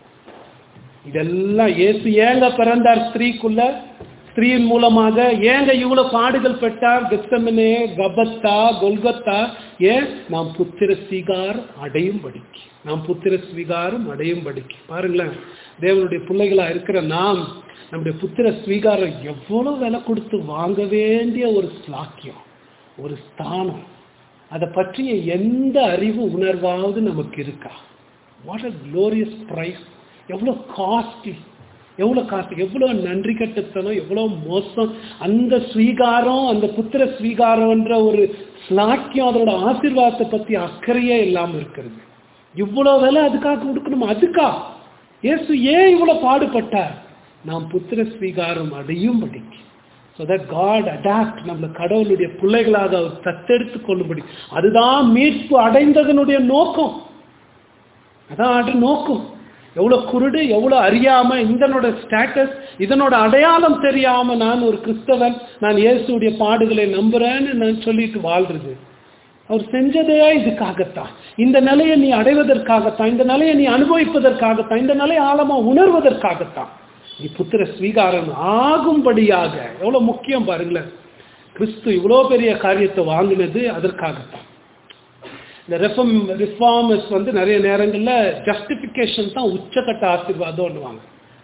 இதெல்லாம் இயேசு ஏங்க பிறந்தார் ஸ்திரீக்குள்ள ஸ்திரீயின் மூலமாக ஏங்க இவ்வளவு பாடுகள் பெற்றார் கெத்தமனே கபத்தா கொல்கத்தா ஏன் நாம் புத்திர ஸ்வீகாரம் அடையும் படிக்கு நாம் புத்திர ஸ்வீகாரம் அடையும் படிக்கு பாருங்களேன் தேவனுடைய பிள்ளைகளா இருக்கிற நாம் நம்முடைய புத்திர ஸ்வீகாரம் எவ்வளவு விலை கொடுத்து வாங்க வேண்டிய ஒரு ஸ்லாக்கியம் ஒரு ஸ்தானம் அதை பற்றிய எந்த அறிவு உணர்வாவது நமக்கு இருக்கா வாட் அ க்ளோரியஸ் ப்ரைஸ் எவ்வளோ காஸ்ட்லி எவ்வளோ காஸ்ட்லி எவ்வளோ நன்றி கட்டுத்தனம் எவ்வளோ மோசம் அந்த ஸ்வீகாரம் அந்த புத்திர ஸ்வீகாரம்ன்ற ஒரு ஸ்லாக்கியம் அதோட ஆசீர்வாதத்தை பற்றி அக்கறையே இல்லாமல் இருக்கிறது இவ்வளோ விலை அதுக்காக கொடுக்கணுமா அதுக்கா இயேசு ஏன் இவ்வளோ பாடுபட்டார் நாம் புத்திர ஸ்வீகாரம் அடையும் படிக்கு ஸோ தட் காட் அடாப்ட் நம்மளை கடவுளுடைய பிள்ளைகளாக அவர் தத்தெடுத்து கொள்ளும்படி அதுதான் மீட்பு அடைந்ததனுடைய நோக்கம் அதான் அது நோக்கம் எவ்வளோ குருடு எவ்வளோ அறியாம இதனோட ஸ்டேட்டஸ் இதனோட அடையாளம் தெரியாம நான் ஒரு கிறிஸ்தவன் நான் இயேசுடைய பாடுகளை நம்புறேன்னு நான் சொல்லிட்டு வாழ்றது அவர் செஞ்சதே இதுக்காகத்தான் இந்த நிலையை நீ அடைவதற்காகத்தான் இந்த நிலையை நீ அனுபவிப்பதற்காகத்தான் இந்த நிலையை ஆழமா உணர்வதற்காகத்தான் நீ புத்திர ஸ்வீகாரம் ஆகும்படியாக எவ்வளவு முக்கியம் பாருங்களேன் கிறிஸ்து இவ்வளோ பெரிய காரியத்தை வாங்கினது அதற்காகத்தான் இந்த ரெஃபம் ரிஃபார்மர்ஸ் வந்து நிறைய நேரங்கள்ல ஜஸ்டிஃபிகேஷன் தான் உச்சக்கட்ட ஆசீர்வாதம்னுவாங்க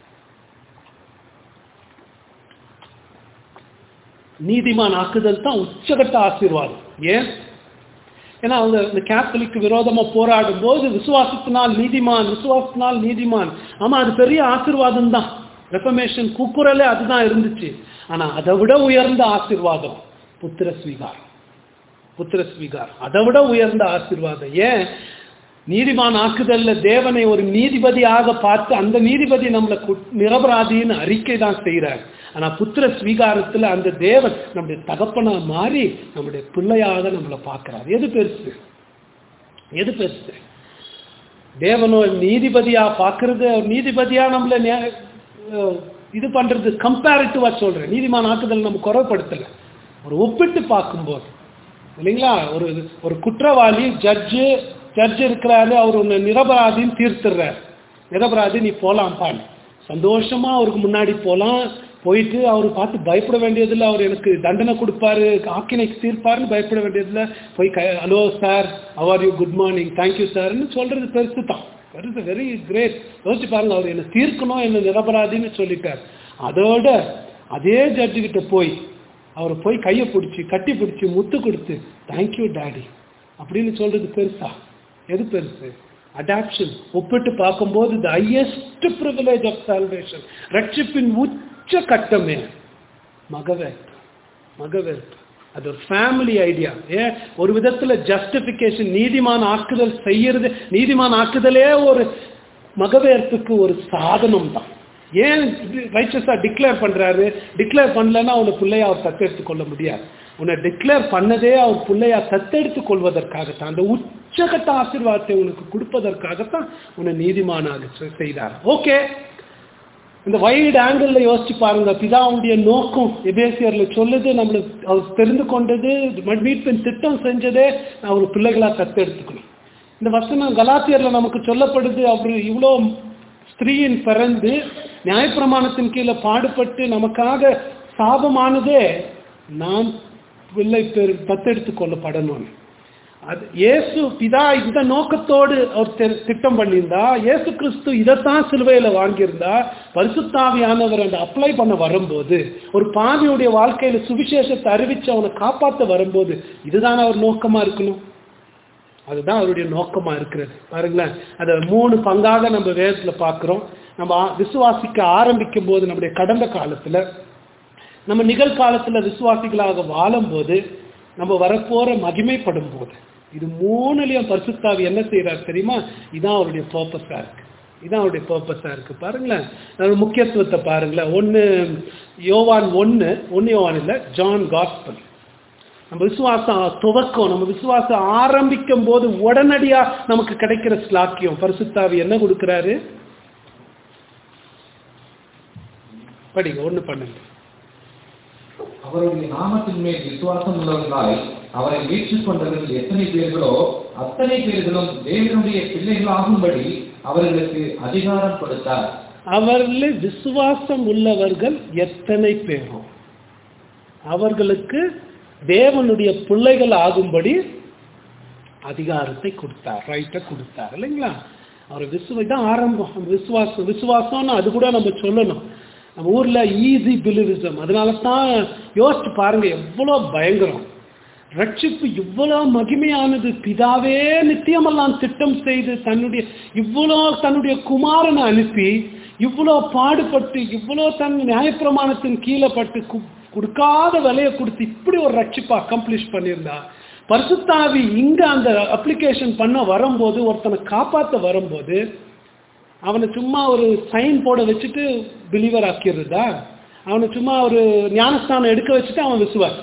நீதிமான் ஆக்குதல் தான் உச்சகட்ட ஆசீர்வாதம் ஏன் ஏன்னா அவங்க இந்த கேத்தலிக்கு விரோதமா போராடும் போது விசுவாசத்தினால் நீதிமான் விசுவாசத்தினால் நீதிமான் ஆமா அது பெரிய ஆசீர்வாதம் தான் ரெஃபமேஷன் கூக்குரலே அதுதான் இருந்துச்சு ஆனா அதை விட உயர்ந்த ஆசீர்வாதம் புத்திர ஸ்வீகாரம் புத்திர ஸ்வீகாரம் அதை விட உயர்ந்த ஆசீர்வாதம் ஏன் நீதிமான் ஆக்குதல்ல தேவனை ஒரு நீதிபதியாக பார்த்து அந்த நீதிபதி நம்மளை கு- நிரபராதின்னு அறிக்கை தான் செய்கிறார் ஆனா புத்திர ஸ்வீகாரத்துல அந்த தேவன் நம்முடைய தகப்பனா மாறி நம்முடைய பிள்ளையாக நம்மளை பார்க்கிறார் எது பெருசு எது பெருசு தேவனோ நீதிபதியா பார்க்கறது அவர் நீதிபதியா நம்மள நே- அஹ் இது பண்றது கம்பேரிட்டிவா சொல்றேன் நீதிமான் ஆக்குதல் நம்ம குறைப்படுத்தல ஒரு ஒப்பிட்டு பார்க்கும்போது இல்லைங்களா ஒரு ஒரு குற்றவாளி ஜட்ஜு ஜட்ஜ் இருக்கிறாரு அவர் ஒன்று நிரபராதின்னு தீர்த்துடுறார் நிரபராதி நீ போலாம் பால் சந்தோஷமா அவருக்கு முன்னாடி போலாம் போயிட்டு அவர் பார்த்து பயப்பட வேண்டியதில்லை அவர் எனக்கு தண்டனை கொடுப்பாரு ஆக்கினைக்கு தீர்ப்பாருன்னு பயப்பட வேண்டியதில்லை போய் க ஹலோ சார் அவர் யூ குட் மார்னிங் தேங்க்யூ சார்னு சொல்றது பெருசு தான் பெருசு வெரி கிரேட் யோசிச்சு பாருங்க அவர் என்ன தீர்க்கணும் என்ன நிரபராதின்னு சொல்லிட்டார் அதோட அதே ஜட்ஜு கிட்ட போய் அவரை போய் கையை பிடிச்சி கட்டி பிடிச்சி முத்து கொடுத்து தேங்க்யூ டாடி அப்படின்னு சொல்றது பெருசா எது பெருசு அடாப்ஷன் ஒப்பிட்டு பார்க்கும்போது the highest privilege of salvation ரட்சிப்பின் உச்ச கட்டமே மகவேற்பு மகவேற்பு அது ஒரு ஃபேமிலி ஐடியா ஏன் ஒரு விதத்துல ஜஸ்டிஃபிகேஷன் நீதிமான் ஆக்குதல் செய்யறது நீதிமான் ஆக்குதலே ஒரு மகவேற்புக்கு ஒரு சாதனம் தான் ஏன் ரைச்சஸா டிக்ளேர் பண்றாரு டிக்ளேர் பண்ணலன்னா அவனை பிள்ளைய அவர் தத்தெடுத்து கொள்ள முடியாது உன்னை டிக்ளேர் பண்ணதே அவர் பிள்ளையா தத்தெடுத்துக் கொள்வதற்காகத்தான் அந்த உச்சகட்ட ஆசீர்வாதத்தை உனக்கு கொடுப்பதற்காகத்தான் உன்னை நீதிமானாக செ- செய்தார் ஓகே இந்த வைடு ஆங்கிள் யோசிச்சு பாருங்க பிதாவுடைய நோக்கம் எபேசியர்ல சொல்லுது நம்மளுக்கு அவர் தெரிந்து கொண்டது மீட்பின் திட்டம் செஞ்சதே அவர் பிள்ளைகளா தத்தெடுத்துக்கணும் இந்த வசனம் கலாத்தியர்ல நமக்கு சொல்லப்படுது அவர் இவ்வளோ ஸ்திரீயின் பிறந்து நியாயப்பிரமாணத்தின் கீழே பாடுபட்டு நமக்காக சாபமானதே நாம் பிள்ளை பெரு தத்தெடுத்து கொள்ளப்படணும் அது இயேசு பிதா இந்த நோக்கத்தோடு அவர் தெ- திட்டம் பண்ணியிருந்தா இயேசு கிறிஸ்து இதைத்தான் சிலுவையில வாங்கியிருந்தா பரிசுத்தாவியானவர் அந்த அப்ளை பண்ண வரும்போது ஒரு பாவியுடைய வாழ்க்கையில சுவிசேஷத்தை அறிவிச்சு அவனை காப்பாற்ற வரும்போது இதுதான் அவர் நோக்கமா இருக்கணும் அதுதான் அவருடைய நோக்கமா இருக்கிறது பாருங்களேன் அதை மூணு பங்காக நம்ம வேதத்துல பார்க்கிறோம் நம்ம ஆ- விசுவாசிக்க ஆரம்பிக்கும் போது நம்முடைய கடந்த காலத்துல நம்ம நிகழ்காலத்துல விசுவாசிகளாக வாழும்போது நம்ம வரப்போற மகிமைப்படும் போது இது மூணுலயும் பரிசுத்தாவி என்ன செய்யறாரு தெரியுமா இதான் அவருடைய பர்பஸா இருக்கு இதான் அவருடைய பர்பஸா இருக்கு பாருங்களேன் அதோட முக்கியத்துவத்தை பாருங்களேன் ஒன்னு யோவான் ஒன்னு ஒன்னு யோவான் இல்ல ஜான் காஸ்பல் நம்ம விசுவாசம் துவக்கம் நம்ம விசுவாசம் ஆரம்பிக்கும் போது உடனடியா நமக்கு கிடைக்கிற ஸ்லாக்கியம் பரிசுத்தாவி என்ன கொடுக்கிறாரு படிங்க ஒண்ணு பண்ணுங்க அவருடைய நாமத்தின் மேல் விசுவாசம் உள்ளவர்களாய் அவரை ஏற்றுக் கொண்டவர்கள் எத்தனை பேர்களோ அத்தனை பேர்களும் தேவனுடைய பிள்ளைகளாகும்படி அவர்களுக்கு அதிகாரம் கொடுத்தார் அவர்களில் விசுவாசம் உள்ளவர்கள் எத்தனை பேரும் அவர்களுக்கு தேவனுடைய பிள்ளைகள் ஆகும்படி அதிகாரத்தை கொடுத்தார் ரைட்டை கொடுத்தார் இல்லைங்களா அவர் விசுவ தான் ஆரம்பம் நம்ம விசுவாசம் விசுவாசம்னு அது கூட நம்ம சொல்லணும் நம்ம ஊர்ல ஈஸி பிலிவிசம் அதனால தான் யோசிச்சு பாருங்க எவ்வளோ பயங்கரம் ரட்சிப்பு இவ்வளோ மகிமையானது பிதாவே நித்தியமெல்லாம் திட்டம் செய்து தன்னுடைய இவ்வளோ தன்னுடைய குமாரனை அனுப்பி இவ்வளோ பாடுபட்டு இவ்வளோ தன் நியாயப்பிரமாணத்தின் கீழே பட்டு கு- கொடுக்காத விலையை கொடுத்து இப்படி ஒரு ரட்சிப்பை அக்கம்ப்ளிஷ் பண்ணியிருந்தா பரிசுத்தாவி இங்க அந்த அப்ளிகேஷன் பண்ண வரும்போது ஒருத்தனை காப்பாற்ற வரும்போது அவனை சும்மா ஒரு சைன் போட வச்சுட்டு பிலீவர் ஆக்கிடுறதா அவனை சும்மா ஒரு ஞானஸ்தானம் எடுக்க வச்சுட்டு அவன் விசுவாசி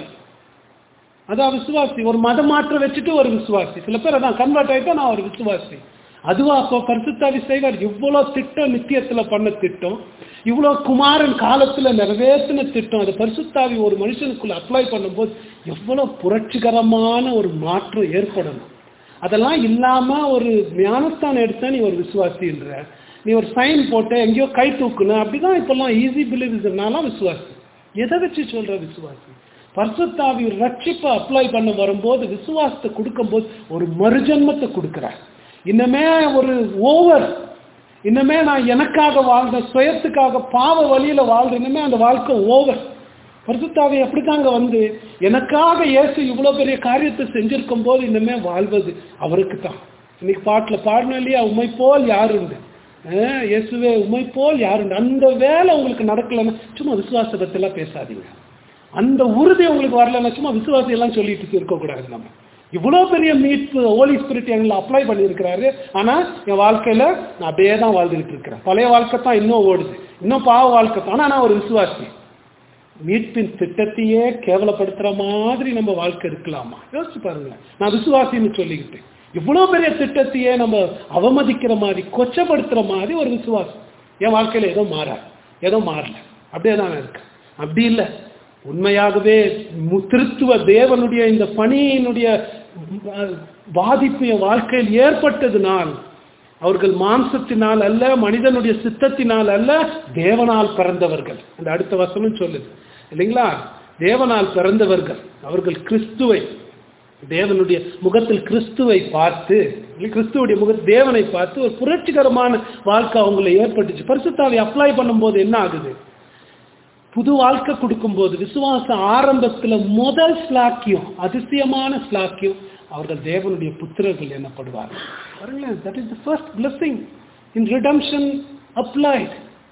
அதான் விசுவாசி ஒரு மத மாற்றம் வச்சுட்டு ஒரு விசுவாசி சில பேர் அதான் கன்வெர்ட் ஆயிட்டா நான் ஒரு விசுவாசி அதுவா அப்போ பரிசுத்தாவி செய்வார் இவ்வளோ திட்டம் நித்தியத்துல பண்ண திட்டம் இவ்வளோ குமாரன் காலத்துல நிறைவேற்றின திட்டம் அது பரிசுத்தாவி ஒரு மனுஷனுக்குள்ள அப்ளை பண்ணும்போது எவ்வளோ புரட்சிகரமான ஒரு மாற்றம் ஏற்படணும் அதெல்லாம் இல்லாம ஒரு ஞானஸ்தானம் எடுத்த நீ ஒரு விசுவாசின்ற நீ ஒரு சைன் போட்ட எங்கேயோ கை தூக்குன அப்படிதான் இப்பெல்லாம் ஈஸி பிலீவ்னாலாம் விசுவாசி எதை வச்சு சொல்ற விசுவாசி பரிசுத்தாவி ரட்சிப்பை அப்ளை பண்ண வரும்போது விசுவாசத்தை கொடுக்கும்போது ஒரு மறுஜன்மத்தை கொடுக்கிறார் இன்னமே ஒரு ஓவர் இன்னமே நான் எனக்காக வாழ்ந்த சுயத்துக்காக பாவ வழியில வாழ்ற இன்னமே அந்த வாழ்க்கை ஓவர் பரிசுத்தாவி அப்படித்தாங்க வந்து எனக்காக இயேசு இவ்வளவு பெரிய காரியத்தை செஞ்சிருக்கும் போது இன்னமே வாழ்வது அவருக்கு தான் இன்னைக்கு பாட்டுல பாடின இல்லையா உண்மை போல் யாருண்டு அஹ் இயேசுவே உண்மை போல் யாருண்டு அந்த வேலை உங்களுக்கு நடக்கலைன்னா சும்மா விசுவாசத்தை பத்திலாம் பேசாதீங்க அந்த உறுதி உங்களுக்கு வரலன்னா சும்மா விசுவாசி எல்லாம் சொல்லிட்டு இருக்கக்கூடாது நம்ம இவ்வளோ பெரிய மீட்பு ஹோலி ஸ்பிரிட் எங்களை அப்ளை பண்ணியிருக்கிறாரு ஆனா என் வாழ்க்கையில நான் அப்படியே தான் வாழ்ந்துகிட்டு இருக்கிறேன் பழைய வாழ்க்கை தான் இன்னும் ஓடுது இன்னும் பாவ வாழ்க்கை தான் ஆனா நான் ஒரு விசுவாசி மீட்பின் திட்டத்தையே கேவலப்படுத்துற மாதிரி நம்ம வாழ்க்கை இருக்கலாமா யோசிச்சு பாருங்க நான் விசுவாசின்னு சொல்லிக்கிட்டு இவ்வளவு பெரிய திட்டத்தையே நம்ம அவமதிக்கிற மாதிரி கொச்சப்படுத்துற மாதிரி ஒரு விசுவாசம் என் வாழ்க்கையில ஏதோ மாறாது ஏதோ மாறல அப்படியே தான் நான் இருக்கேன் அப்படி இல்லை உண்மையாகவே மு- திருத்துவ தேவனுடைய இந்த பணியினுடைய அஹ், பாதிப்பு என் வாழ்க்கையில் ஏற்பட்டதுனால் அவர்கள் மாம்சத்தினால் அல்ல மனிதனுடைய சித்தத்தினால் அல்ல தேவனால் பிறந்தவர்கள் அந்த அடுத்த வசனம் சொல்லுது இல்லைங்களா தேவனால் பிறந்தவர்கள் அவர்கள் கிறிஸ்துவை தேவனுடைய முகத்தில் கிறிஸ்துவை பார்த்து இல்லை, கிறிஸ்துவுடைய முக தேவனை பார்த்து ஒரு புரட்சிகரமான வாழ்க்கை அவங்களை ஏற்பட்டுச்சு பரிசுத்தாவை அப்ளை பண்ணும்போது என்ன ஆகுது புது வாழ்க்கை கொடுக்கும்போது விசுவாச ஆரம்பத்துல முதல் ஸ்லாக்கியம் அதிசயமான ஸ்லாக்கியம் அவர்கள் தேவனுடைய புத்திரர்கள் எனப்படுவார்கள் பாருங்களேன் that is the first blessing in redemption applied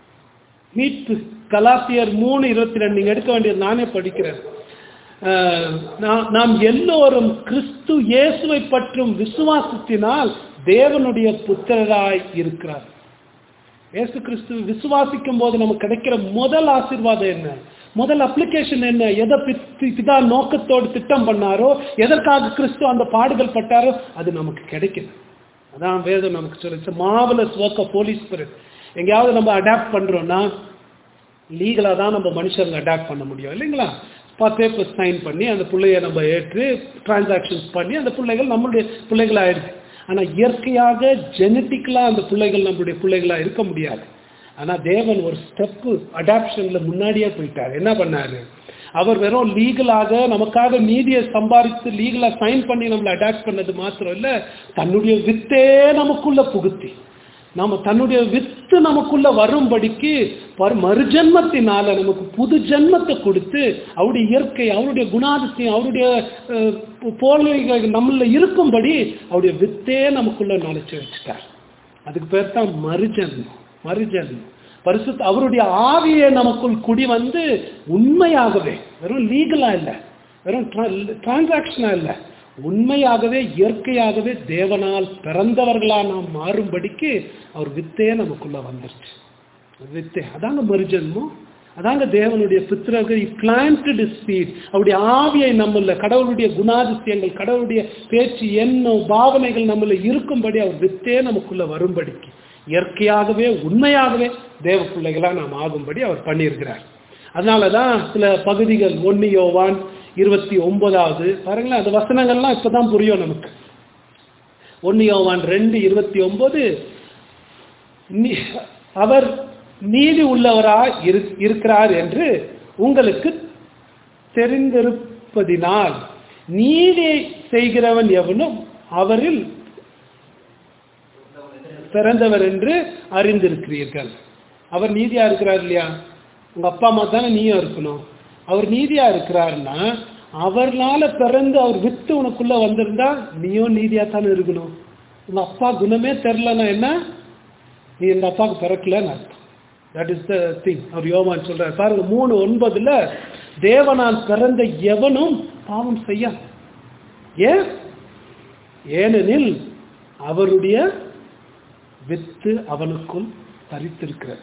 மீட்பு கலாத்தியர் மூணு இருபத்தி ரெண்டு நீங்க எடுக்க வேண்டியது நானே படிக்கிறேன் அஹ், நாம்- நாம் எல்லோரும் கிறிஸ்து இயேசுவை பற்றும் விசுவாசத்தினால் தேவனுடைய புத்திரராய் இருக்கிறார் இயேசு கிறிஸ்து விசுவாசிக்கும் போது நமக்கு கிடைக்கிற முதல் ஆசீர்வாதம் என்ன முதல் அப்ளிகேஷன் என்ன எதை பி- பிதா நோக்கத்தோடு திட்டம் பண்ணாரோ எதற்காக கிறிஸ்து அந்த பாடுகள் பட்டாரோ அது நமக்கு கிடைக்குது அதான் வேதம் நமக்கு சொல்லுச்சு marvellous work of police spirit எங்கேயாவது நம்ம அடாப்ட் பண்றோம்னா லீகலாக தான் நம்ம மனுஷங்க அடாப்ட் பண்ண முடியும் இல்லைங்களா பேப்பர் சைன் பண்ணி அந்த பிள்ளைய நம்ம ஏற்று டிரான்சாக்ஷன்ஸ் பண்ணி அந்த பிள்ளைகள் நம்மளுடைய பிள்ளைகள் ஆயிடுது ஆனால் இயற்கையாக ஜெனட்டிக்கலாக அந்த பிள்ளைகள் நம்மளுடைய பிள்ளைகளா இருக்க முடியாது ஆனால் தேவன் ஒரு ஸ்டெப்பு அடாப்ஷனில் முன்னாடியே போயிட்டார் என்ன பண்ணாரு அவர் வெறும் லீகலாக நமக்காக நீதியை சம்பாதித்து லீகலாக சைன் பண்ணி நம்மளை அடாப்ட் பண்ணது மாத்திரம் இல்லை தன்னுடைய வித்தே நமக்குள்ள புகுத்தி நாம தன்னுடைய வித்து நமக்குள்ள வரும்படிக்கு பர்- மறுஜென்மத்தினால நமக்கு புது ஜென்மத்தை கொடுத்து அவருடைய இயற்கை அவருடைய குணாதிசயம் அவருடைய அஹ், போலிகள் நம்மள இருக்கும்படி அவருடைய வித்தே நமக்குள்ள நுழைச்சு வச்சுட்டார் அதுக்கு பேர் தான் மறுஜென்மம் மறுஜென்மம் பரிசுத்த அவருடைய ஆவியை நமக்குள் குடி வந்து உண்மையாகவே வெறும் லீகலா இல்லை வெறும் டிரான்சாக்ஷனா இல்லை உண்மையாகவே இயற்கையாகவே தேவனால் பிறந்தவர்களா நாம் மாறும்படிக்கு அவர் வித்தே நமக்குள்ள வந்துருச்சு அது வித்தே அதாங்க மறுஜன்மம் அதாங்க தேவனுடைய பித்திரர்கள் பிளான்டட் ஸ்பீட் அவருடைய ஆவியை நம்மள கடவுளுடைய குணாதிசயங்கள் கடவுளுடைய பேச்சு எண்ணம் பாவனைகள் நம்மள இருக்கும்படி அவர் வித்தே நமக்குள்ள வரும்படிக்கு இயற்கையாகவே உண்மையாகவே தேவ பிள்ளைகளா நாம் ஆகும்படி அவர் பண்ணியிருக்கிறார் அதனால தான் சில பகுதிகள் ஒன்னு யோவான் இருபத்தி ஒன்பதாவது பாருங்களேன் அந்த வசனங்கள்லாம் இப்பதான் புரியும் நமக்கு ஒன்னு யோவான் ரெண்டு இருபத்தி ஒன்பது அவர் நீதி உள்ளவராய் இரு- இருக்கிறார் என்று உங்களுக்கு தெரிந்திருப்பதினால் நீதி செய்கிறவன் எவனும் அவரில் பிறந்தவர் என்று அறிந்திருக்கிறீர்கள் அவர் நீதியா இருக்கிறார் இல்லையா உங்க அப்பா அம்மா தானே நீயும் இருக்கணும் அவர் நீதியா இருக்கிறாருன்னா அவர்னால பிறந்து அவர் வித்து உனக்குள்ள வந்திருந்தா நீயும் நீதியா தானே இருக்கணும் உங்க அப்பா குணமே தெரிலன்னா என்ன நீ இந்த அப்பாவுக்கு பிறக்கலன்னு அர்த்தம் தட் இஸ் த திங் அவர் யோவான் சொல்றாரு பாருங்க மூணு ஒன்பதுல தேவனால் பிறந்த எவனும் பாவம் செய்ய ஏன் ஏனெனில் அவருடைய வித்து அவனுக்குள் தரித்திருக்கிறது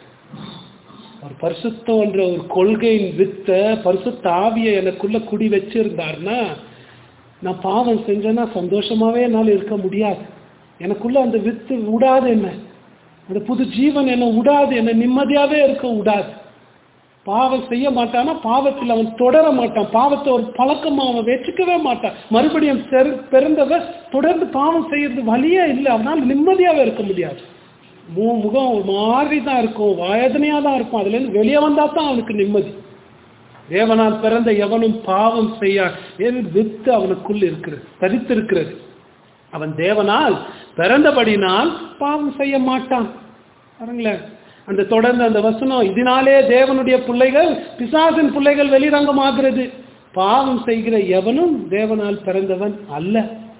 ஒரு பரிசுத்தம் என்ற ஒரு கொள்கையின் வித்த பரிசுத்த ஆவியை எனக்குள்ள குடி வச்சிருந்தாருன்னா நான் பாவம் செஞ்சேன்னா சந்தோஷமாவே என்னால் இருக்க முடியாது எனக்குள்ள அந்த வித்து விடாது என்ன அந்த புது ஜீவன் என்ன விடாது என்ன நிம்மதியாவே இருக்க விடாது பாவம் செய்ய மாட்டானா பாவத்தில் அவன் தொடர மாட்டான் பாவத்தை ஒரு பழக்கமா அவன் வச்சுக்கவே மாட்டான் மறுபடியும் பெரு- பிறந்தவன் தொடர்ந்து பாவம் செய்யறது வழியே இல்லை அவனால் நிம்மதியாவே இருக்க முடியாது மூ முகம் ஒரு மாதிரி தான் இருக்கும் வேதனையா தான் இருக்கும் அதுல இருந்து வெளியே வந்தா தான் அவனுக்கு நிம்மதி தேவனால் பிறந்த எவனும் பாவம் செய்ய ஏன் வித்து அவனுக்குள் இருக்கிறது தரித்திருக்கிறது அவன் தேவனால் பிறந்தபடினால் பாவம் செய்ய மாட்டான் பாருங்களேன் அந்த தொடர்ந்து அந்த வசனம் இதனாலே தேவனுடைய பிள்ளைகள் பிசாசின் பிள்ளைகள் வெளிரங்கமாகிறது பாவம் செய்கிற எவனும் தேவனால் பிறந்தவன் அல்ல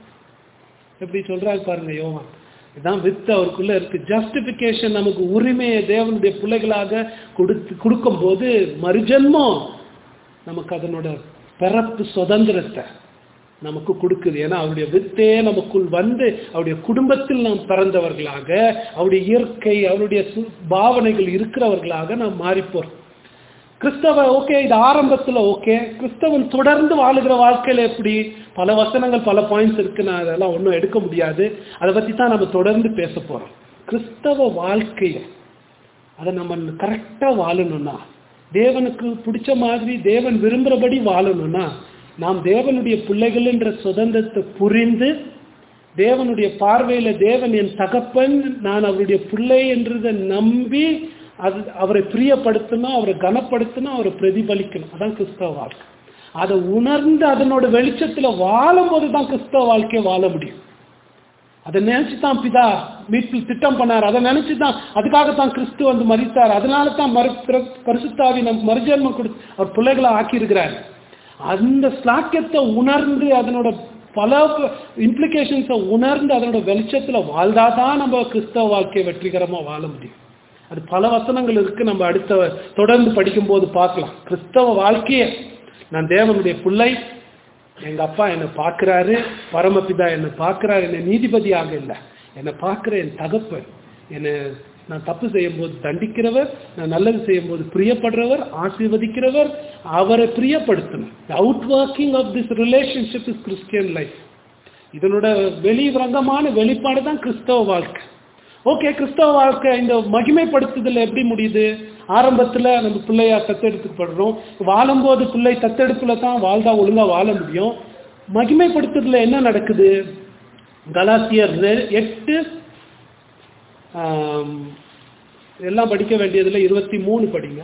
எப்படி சொல்றாரு பாருங்க யோவான் இதான் வித்து அவருக்குள்ள இருக்கு ஜஸ்டிபிகேஷன் நமக்கு உரிமையை தேவனுடைய பிள்ளைகளாக கொடுத்து கொடுக்கும்போது மறுஜன்மம் நமக்கு அதனோட பிறப்பு சுதந்திரத்தை நமக்கு கொடுக்குது ஏன்னா அவருடைய வித்தே நமக்குள் வந்து அவருடைய குடும்பத்தில் நாம் பிறந்தவர்களாக அவருடைய இயற்கை அவருடைய சு- பாவனைகள் இருக்கிறவர்களாக நாம் மாறிப்போறோம் கிறிஸ்தவ ஓகே இது ஆரம்பத்துல ஓகே கிறிஸ்தவன் தொடர்ந்து வாழுகிற வாழ்க்கையில எப்படி பல வசனங்கள் பல பாயிண்ட்ஸ் இருக்கு நான் அதெல்லாம் ஒன்றும் எடுக்க முடியாது அதை பத்தி தான் நம்ம தொடர்ந்து பேச போறோம் கிறிஸ்தவ வாழ்க்கைய அதை நம்ம கரெக்டா வாழணும்னா தேவனுக்கு பிடிச்ச மாதிரி தேவன் விரும்புறபடி வாழணும்னா நாம் தேவனுடைய பிள்ளைகள் என்ற சுதந்திரத்தை புரிந்து தேவனுடைய பார்வையில தேவன் என் தகப்பன் நான் அவருடைய பிள்ளை என்றதை நம்பி அது அவரை பிரியப்படுத்தணும் அவரை கனப்படுத்தணும் அவரை பிரதிபலிக்கணும் அதான் கிறிஸ்தவ வாழ்க்கை அதை உணர்ந்து அதனோட வெளிச்சத்துல வாழும்போது தான் கிறிஸ்தவ வாழ்க்கையை வாழ முடியும் அதை நினைச்சு தான் பிதா மீட்பில் திட்டம் பண்ணார் அதை நினைச்சு தான் அதுக்காகத்தான் கிறிஸ்து வந்து மறித்தார் அதனால தான் மறு பிற- பரிசுத்தாவி நமக்கு மறுஜன்மம் கொடுத்து அவர் பிள்ளைகளை ஆக்கியிருக்கிறார் அந்த ஸ்லாக்கியத்தை உணர்ந்து அதனோட பல இம்ப்ளிகேஷன்ஸை உணர்ந்து அதனோட வெளிச்சத்துல வாழ்ந்தாதான் நம்ம கிறிஸ்தவ வாழ்க்கையை வெற்றிகரமா வாழ முடியும் அது பல வசனங்கள் இருக்கு நம்ம அடுத்த தொடர்ந்து படிக்கும்போது பார்க்கலாம் கிறிஸ்தவ வாழ்க்கையை நான் தேவனுடைய பிள்ளை எங்க அப்பா என்னை பார்க்கிறாரு பரமபிதா என்னை பார்க்கிறாரு என்னை நீதிபதியாக இல்லை என்னை பார்க்கிற என் தகப்பன் என்னை நான் தப்பு செய்யும்போது தண்டிக்கிறவர் நான் நல்லது செய்யும்போது பிரியப்படுறவர் ஆசீர்வதிக்கிறவர் அவரை பிரியப்படுத்தணும் out working of this relationship is Christian life இதனோட வெளிரங்கமான வெளிப்பாடு தான் கிறிஸ்தவ வாழ்க்கை ஓகே கிறிஸ்தவ வாழ்க்கை இந்த மகிமைப்படுத்துதல் எப்படி முடியுது ஆரம்பத்தில் நம்ம பிள்ளையா தத்தெடுத்துப்படுறோம் வாழும்போது பிள்ளை தத்தெடுப்புல தான் வாழ்ந்தா ஒழுங்கா வாழ முடியும் மகிமைப்படுத்துறதுல என்ன நடக்குது கலாசியர் ரெ- எட்டு ஆம், எல்லாம் படிக்க வேண்டியதுல இருபத்தி மூணு படிங்க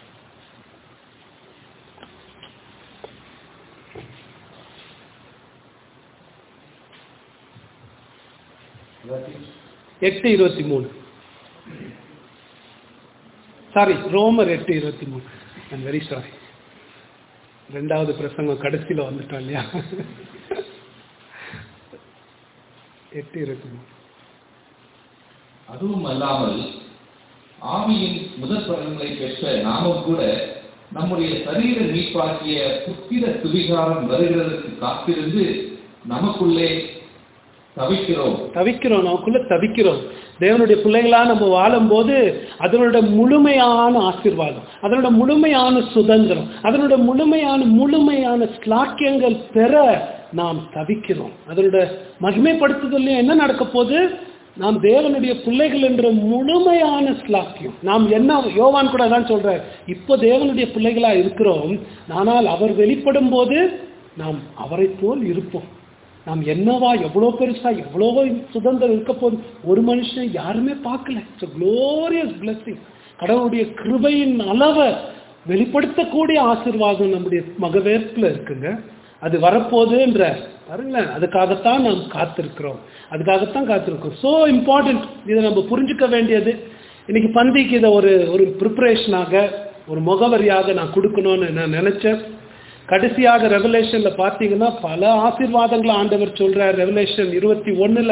எட்டு இருபத்தி மூணு சாரி ரோமர் எட்டு இருபத்தி மூணு ஐம் வெரி சாரி ரெண்டாவது பிரசங்கம் கடைசியில் வந்துட்டோம் இல்லையா எட்டு இருபத்தி மூணு அதுவும் அல்லாமல் ஆவியின் முதற் பலன்களை பெற்ற நாமும் கூட நம்முடைய சரீர மீட்பாக்கிய புத்திர சுவிகாரம் வருகிறதற்கு காத்திருந்து நமக்குள்ளே தவிக்கிறோம் தவிக்கிறோம் நமக்குள்ள தவிக்கிறோம் தேவனுடைய பிள்ளைகளா நம்ம வாழும்போது அதனோட முழுமையான ஆசீர்வாதம் அதனோட முழுமையான சுதந்திரம் அதனோட முழுமையான முழுமையான ஸ்லாக்கியங்கள் பெற நாம் தவிக்கிறோம் அதனோட மகிமைப்படுத்துதல் என்ன நடக்க போகுது நாம் தேவனுடைய பிள்ளைகள் என்ற முழுமையான ஸ்லாக்கியம் நாம் என்ன யோவான் கூட தான் சொல்றார் இப்போ தேவனுடைய பிள்ளைகளா இருக்கிறோம் ஆனால் அவர் வெளிப்படும் போது நாம் அவரை போல் இருப்போம் நாம் என்னவா எவ்வளோ பெருசா எவ்வளோ சுதந்திரம் இருக்க போது ஒரு மனுஷன் யாருமே பார்க்கல இட்ஸ் க்ளோரியஸ் blessing கடவுளுடைய கிருபையின் அளவை வெளிப்படுத்தக்கூடிய ஆசீர்வாதம் நம்முடைய மகவேற்பில் இருக்குங்க அது வரப்போகுதுன்ற பாருங்களேன் அதுக்காகத்தான் நாம் காத்திருக்கிறோம் அதுக்காகத்தான் காத்திருக்கிறோம் ஸோ இம்பார்ட்டன்ட் இதை நம்ம புரிஞ்சுக்க வேண்டியது இன்னைக்கு பந்திக்கு இதை ஒரு ஒரு ப்ரிப்பரேஷனாக ஒரு முகவரியாக நான் கொடுக்கணும்னு நான் நினைச்சேன் கடைசியாக ரெவலேஷன்ல பார்த்தீங்கன்னா பல ஆசீர்வாதங்களை ஆண்டவர் சொல்றார் ரெவலேஷன் இருபத்தி ஒண்ணுல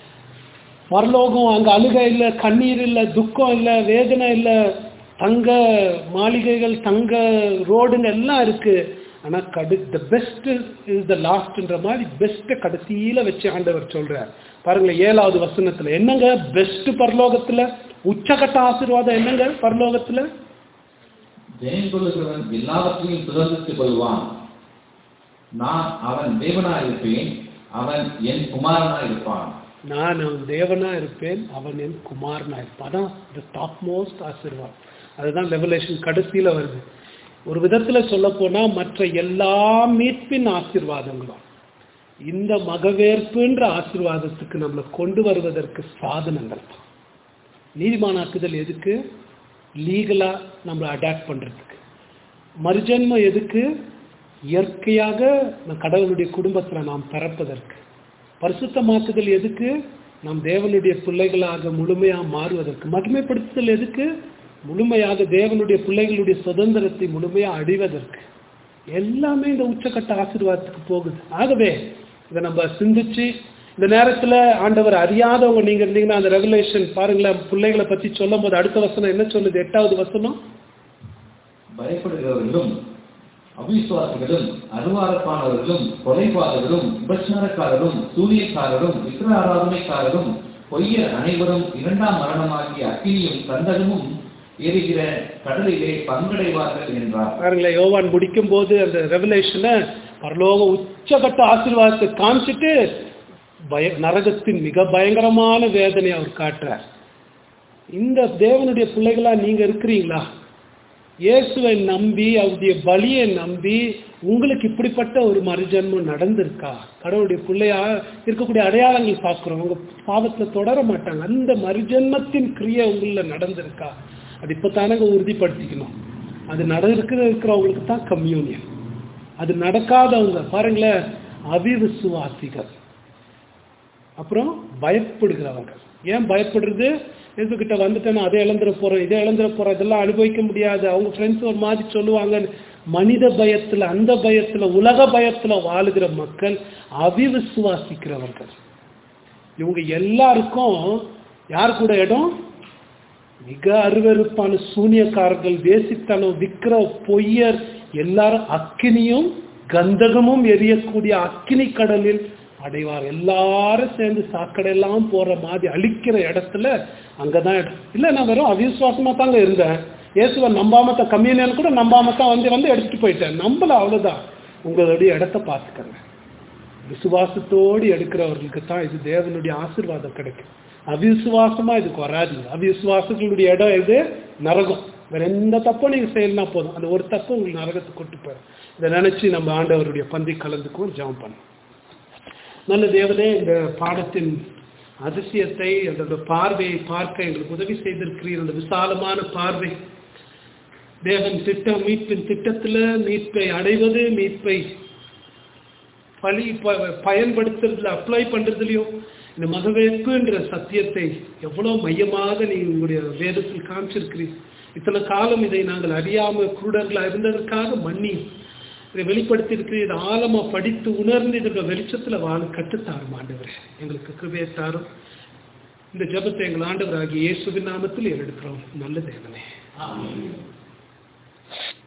பரலோகம் அங்க அழுகை இல்லை கண்ணீர் இல்லை துக்கம் இல்லை வேதனை இல்லை தங்க மாளிகைகள் தங்க ரோடுங்க எல்லாம் இருக்கு ஆனா கடு த பெஸ்ட் இஸ் த லாஸ்ட்ன்ற மாதிரி பெஸ்ட்டை கடைசியில வச்சு ஆண்டவர் சொல்றார் பாருங்களேன் ஏழாவது வசனத்துல என்னங்க பெஸ்ட் பரலோகத்துல உச்சகட்ட ஆசீர்வாதம் என்னங்க பரலோகத்துல ஜெயம் கொள்ளுகிறவன் எல்லாவற்றையும் சுதந்திரித்துக் கொள்வான் நான் அவன் தேவனாயிருப்பேன் அவன் என் குமாரனாயிருப்பான் நான் அவன் தேவனா இருப்பேன் அவன் என் குமாரனா இருப்பான் அதான் த டாப் மோஸ்ட் ஆசீர்வாதம் அதுதான் ரெவலேஷன் கடைசியில வருது ஒரு விதத்துல சொல்ல போனா மற்ற எல்லா மீட்பின் ஆசீர்வாதங்களும் இந்த மகவேற்புன்ற ஆசீர்வாதத்துக்கு நம்மளை கொண்டு வருவதற்கு சாதனங்கள் தான் நீதிமானாக்குதல் எதுக்கு லீகலா நம்மளை அடாப்ட் பண்றதுக்கு மறுஜன்மம் எதுக்கு இயற்கையாக நம் கடவுளுடைய குடும்பத்துல நாம் பிறப்பதற்கு பரிசுத்தமாக்குதல் எதுக்கு நாம் தேவனுடைய பிள்ளைகளாக முழுமையா மாறுவதற்கு மகிமைப்படுத்துதல் எதுக்கு முழுமையாக தேவனுடைய பிள்ளைகளுடைய சுதந்திரத்தை முழுமையா அடைவதற்கு எல்லாமே இந்த உச்சக்கட்ட ஆசீர்வாதத்துக்கு போகுது ஆகவே இதை நம்ம சிந்திச்சு இந்த நேரத்துல ஆண்டவர் அறியாதவங்க நீங்க இருந்தீங்கன்னா அந்த ரெகுலேஷன் பாருங்களேன் பிள்ளைகளை பத்தி சொல்லும் போது அடுத்த வசனம் என்ன சொல்லுது எட்டாவது வசனம் பயப்படுகிறவர்களும் அவிசுவாசிகளும் அருவாரப்பானவர்களும் கொலைபாதகரும் விபச்சாரக்காரரும் சூரியக்காரரும் விக்கிர ஆராதனைக்காரரும் பொய்யர் அனைவரும் இரண்டாம் மரணமாகிய அக்கினியும் கந்தகமும் எரிகிற கடலிலே பங்கடைவார்கள் என்றார் பாருங்களேன் யோவான் முடிக்கும் போது அந்த ரெவலேஷனை பரலோக உச்சகட்ட ஆசீர்வாதத்தை காமிச்சிட்டு பய நரகத்தின் மிக பயங்கரமான வேதனை அவர் காட்டுறார் இந்த தேவனுடைய பிள்ளைகளா நீங்க இருக்கிறீங்களா இயேசுவை நம்பி அவருடைய பலியை நம்பி உங்களுக்கு இப்படிப்பட்ட ஒரு மறுஜன்மம் நடந்திருக்கா கடவுளுடைய பிள்ளையா இருக்கக்கூடிய அடையாளங்கள் பார்க்குறோம் உங்க பாவத்துல தொடர மாட்டாங்க அந்த மறுஜன்மத்தின் கிரியை உங்கள நடந்திருக்கா அது இப்போ தானங்க உறுதிப்படுத்திக்கணும் அது நடக்கிற இருக்கிறவங்களுக்கு தான் கம்யூனியன் அது நடக்காதவங்க பாருங்களேன் அவிவிசுவாசிகள் அப்புறம் பயப்படுகிறவங்க ஏன் பயப்படுறது கிட்ட வந்துட்டேன்னா அதை இழந்துட போறோம் இதை இழந்துட போறோம் இதெல்லாம் அனுபவிக்க முடியாது அவங்க ஃப்ரெண்ட்ஸ் ஒரு மாதிரி சொல்லுவாங்க மனித பயத்துல அந்த பயத்துல உலக பயத்துல வாழுகிற மக்கள் அவிவிசுவாசிக்கிறவர்கள் இவங்க எல்லாருக்கும் யார் கூட இடம் மிக அருவருப்பான சூனியக்காரர்கள் வேசித்தனம் விக்கிர பொய்யர் எல்லாரும் அக்கினியும் கந்தகமும் எரியக்கூடிய அக்கினி கடலில் அடைவார் எல்லாரும் சேர்ந்து சாக்கடையெல்லாம் போற மாதிரி அழிக்கிற இடத்துல அங்கதான் இடம் இல்ல நான் வெறும் அவிசுவாசமா தாங்க இருந்தேன் இயேசுவை நம்பாம தான் கம்யூனியன் கூட நம்பாம தான் வந்து வந்து எடுத்துட்டு போயிட்டேன் நம்பல அவ்வளவுதான் உங்களுடைய இடத்த பார்த்துக்கங்க விசுவாசத்தோடு எடுக்கிறவர்களுக்கு தான் இது தேவனுடைய ஆசீர்வாதம் கிடைக்கும் அவிசுவாசமா இதுக்கு வராதுங்க அவிசுவாசங்களுடைய இடம் இது நரகம் வேற எந்த தப்பும் நீங்க செய்யலாம் போதும் அந்த ஒரு தப்பு உங்களுக்கு நரகத்துக்கு கொண்டு போயிடும் இதை நினைச்சு நம்ம ஆண்டவருடைய பந்தி கலந்துக்கும் ஜெபம் பண்ணும் நல்ல தேவனே இந்த பாடத்தின் அதிசயத்தை அந்த பார்வையை பார்க்க எங்களுக்கு உதவி செய்திருக்கிறீர் அந்த விசாலமான பார்வை தேவன் திட்டம் மீட்பின் திட்டத்துல மீட்பை அடைவது மீட்பை பழி ப- பயன்படுத்துறதுல அப்ளை பண்றதுலயும் இந்த மகவேற்புன்ற சத்தியத்தை எவ்வளவு மையமாக நீ உங்களுடைய வேதத்தில் காமிச்சிருக்கிறீர் இத்தனை காலம் இதை நாங்கள் அறியாம குருடர்களா இருந்ததற்காக மன்னி இதை வெளிப்படுத்தி இருக்கிற இதை ஆழமா படித்து உணர்ந்து இதோட வெளிச்சத்துல வாழ கற்றுத்தாரும் ஆண்டவரே எங்களுக்கு கிருபையை தாரும் இந்த ஜெபத்தை எங்கள் ஆண்டவராகிய இயேசுவின் நாமத்தில் ஏறெடுக்கிறோம் நல்ல தேவனே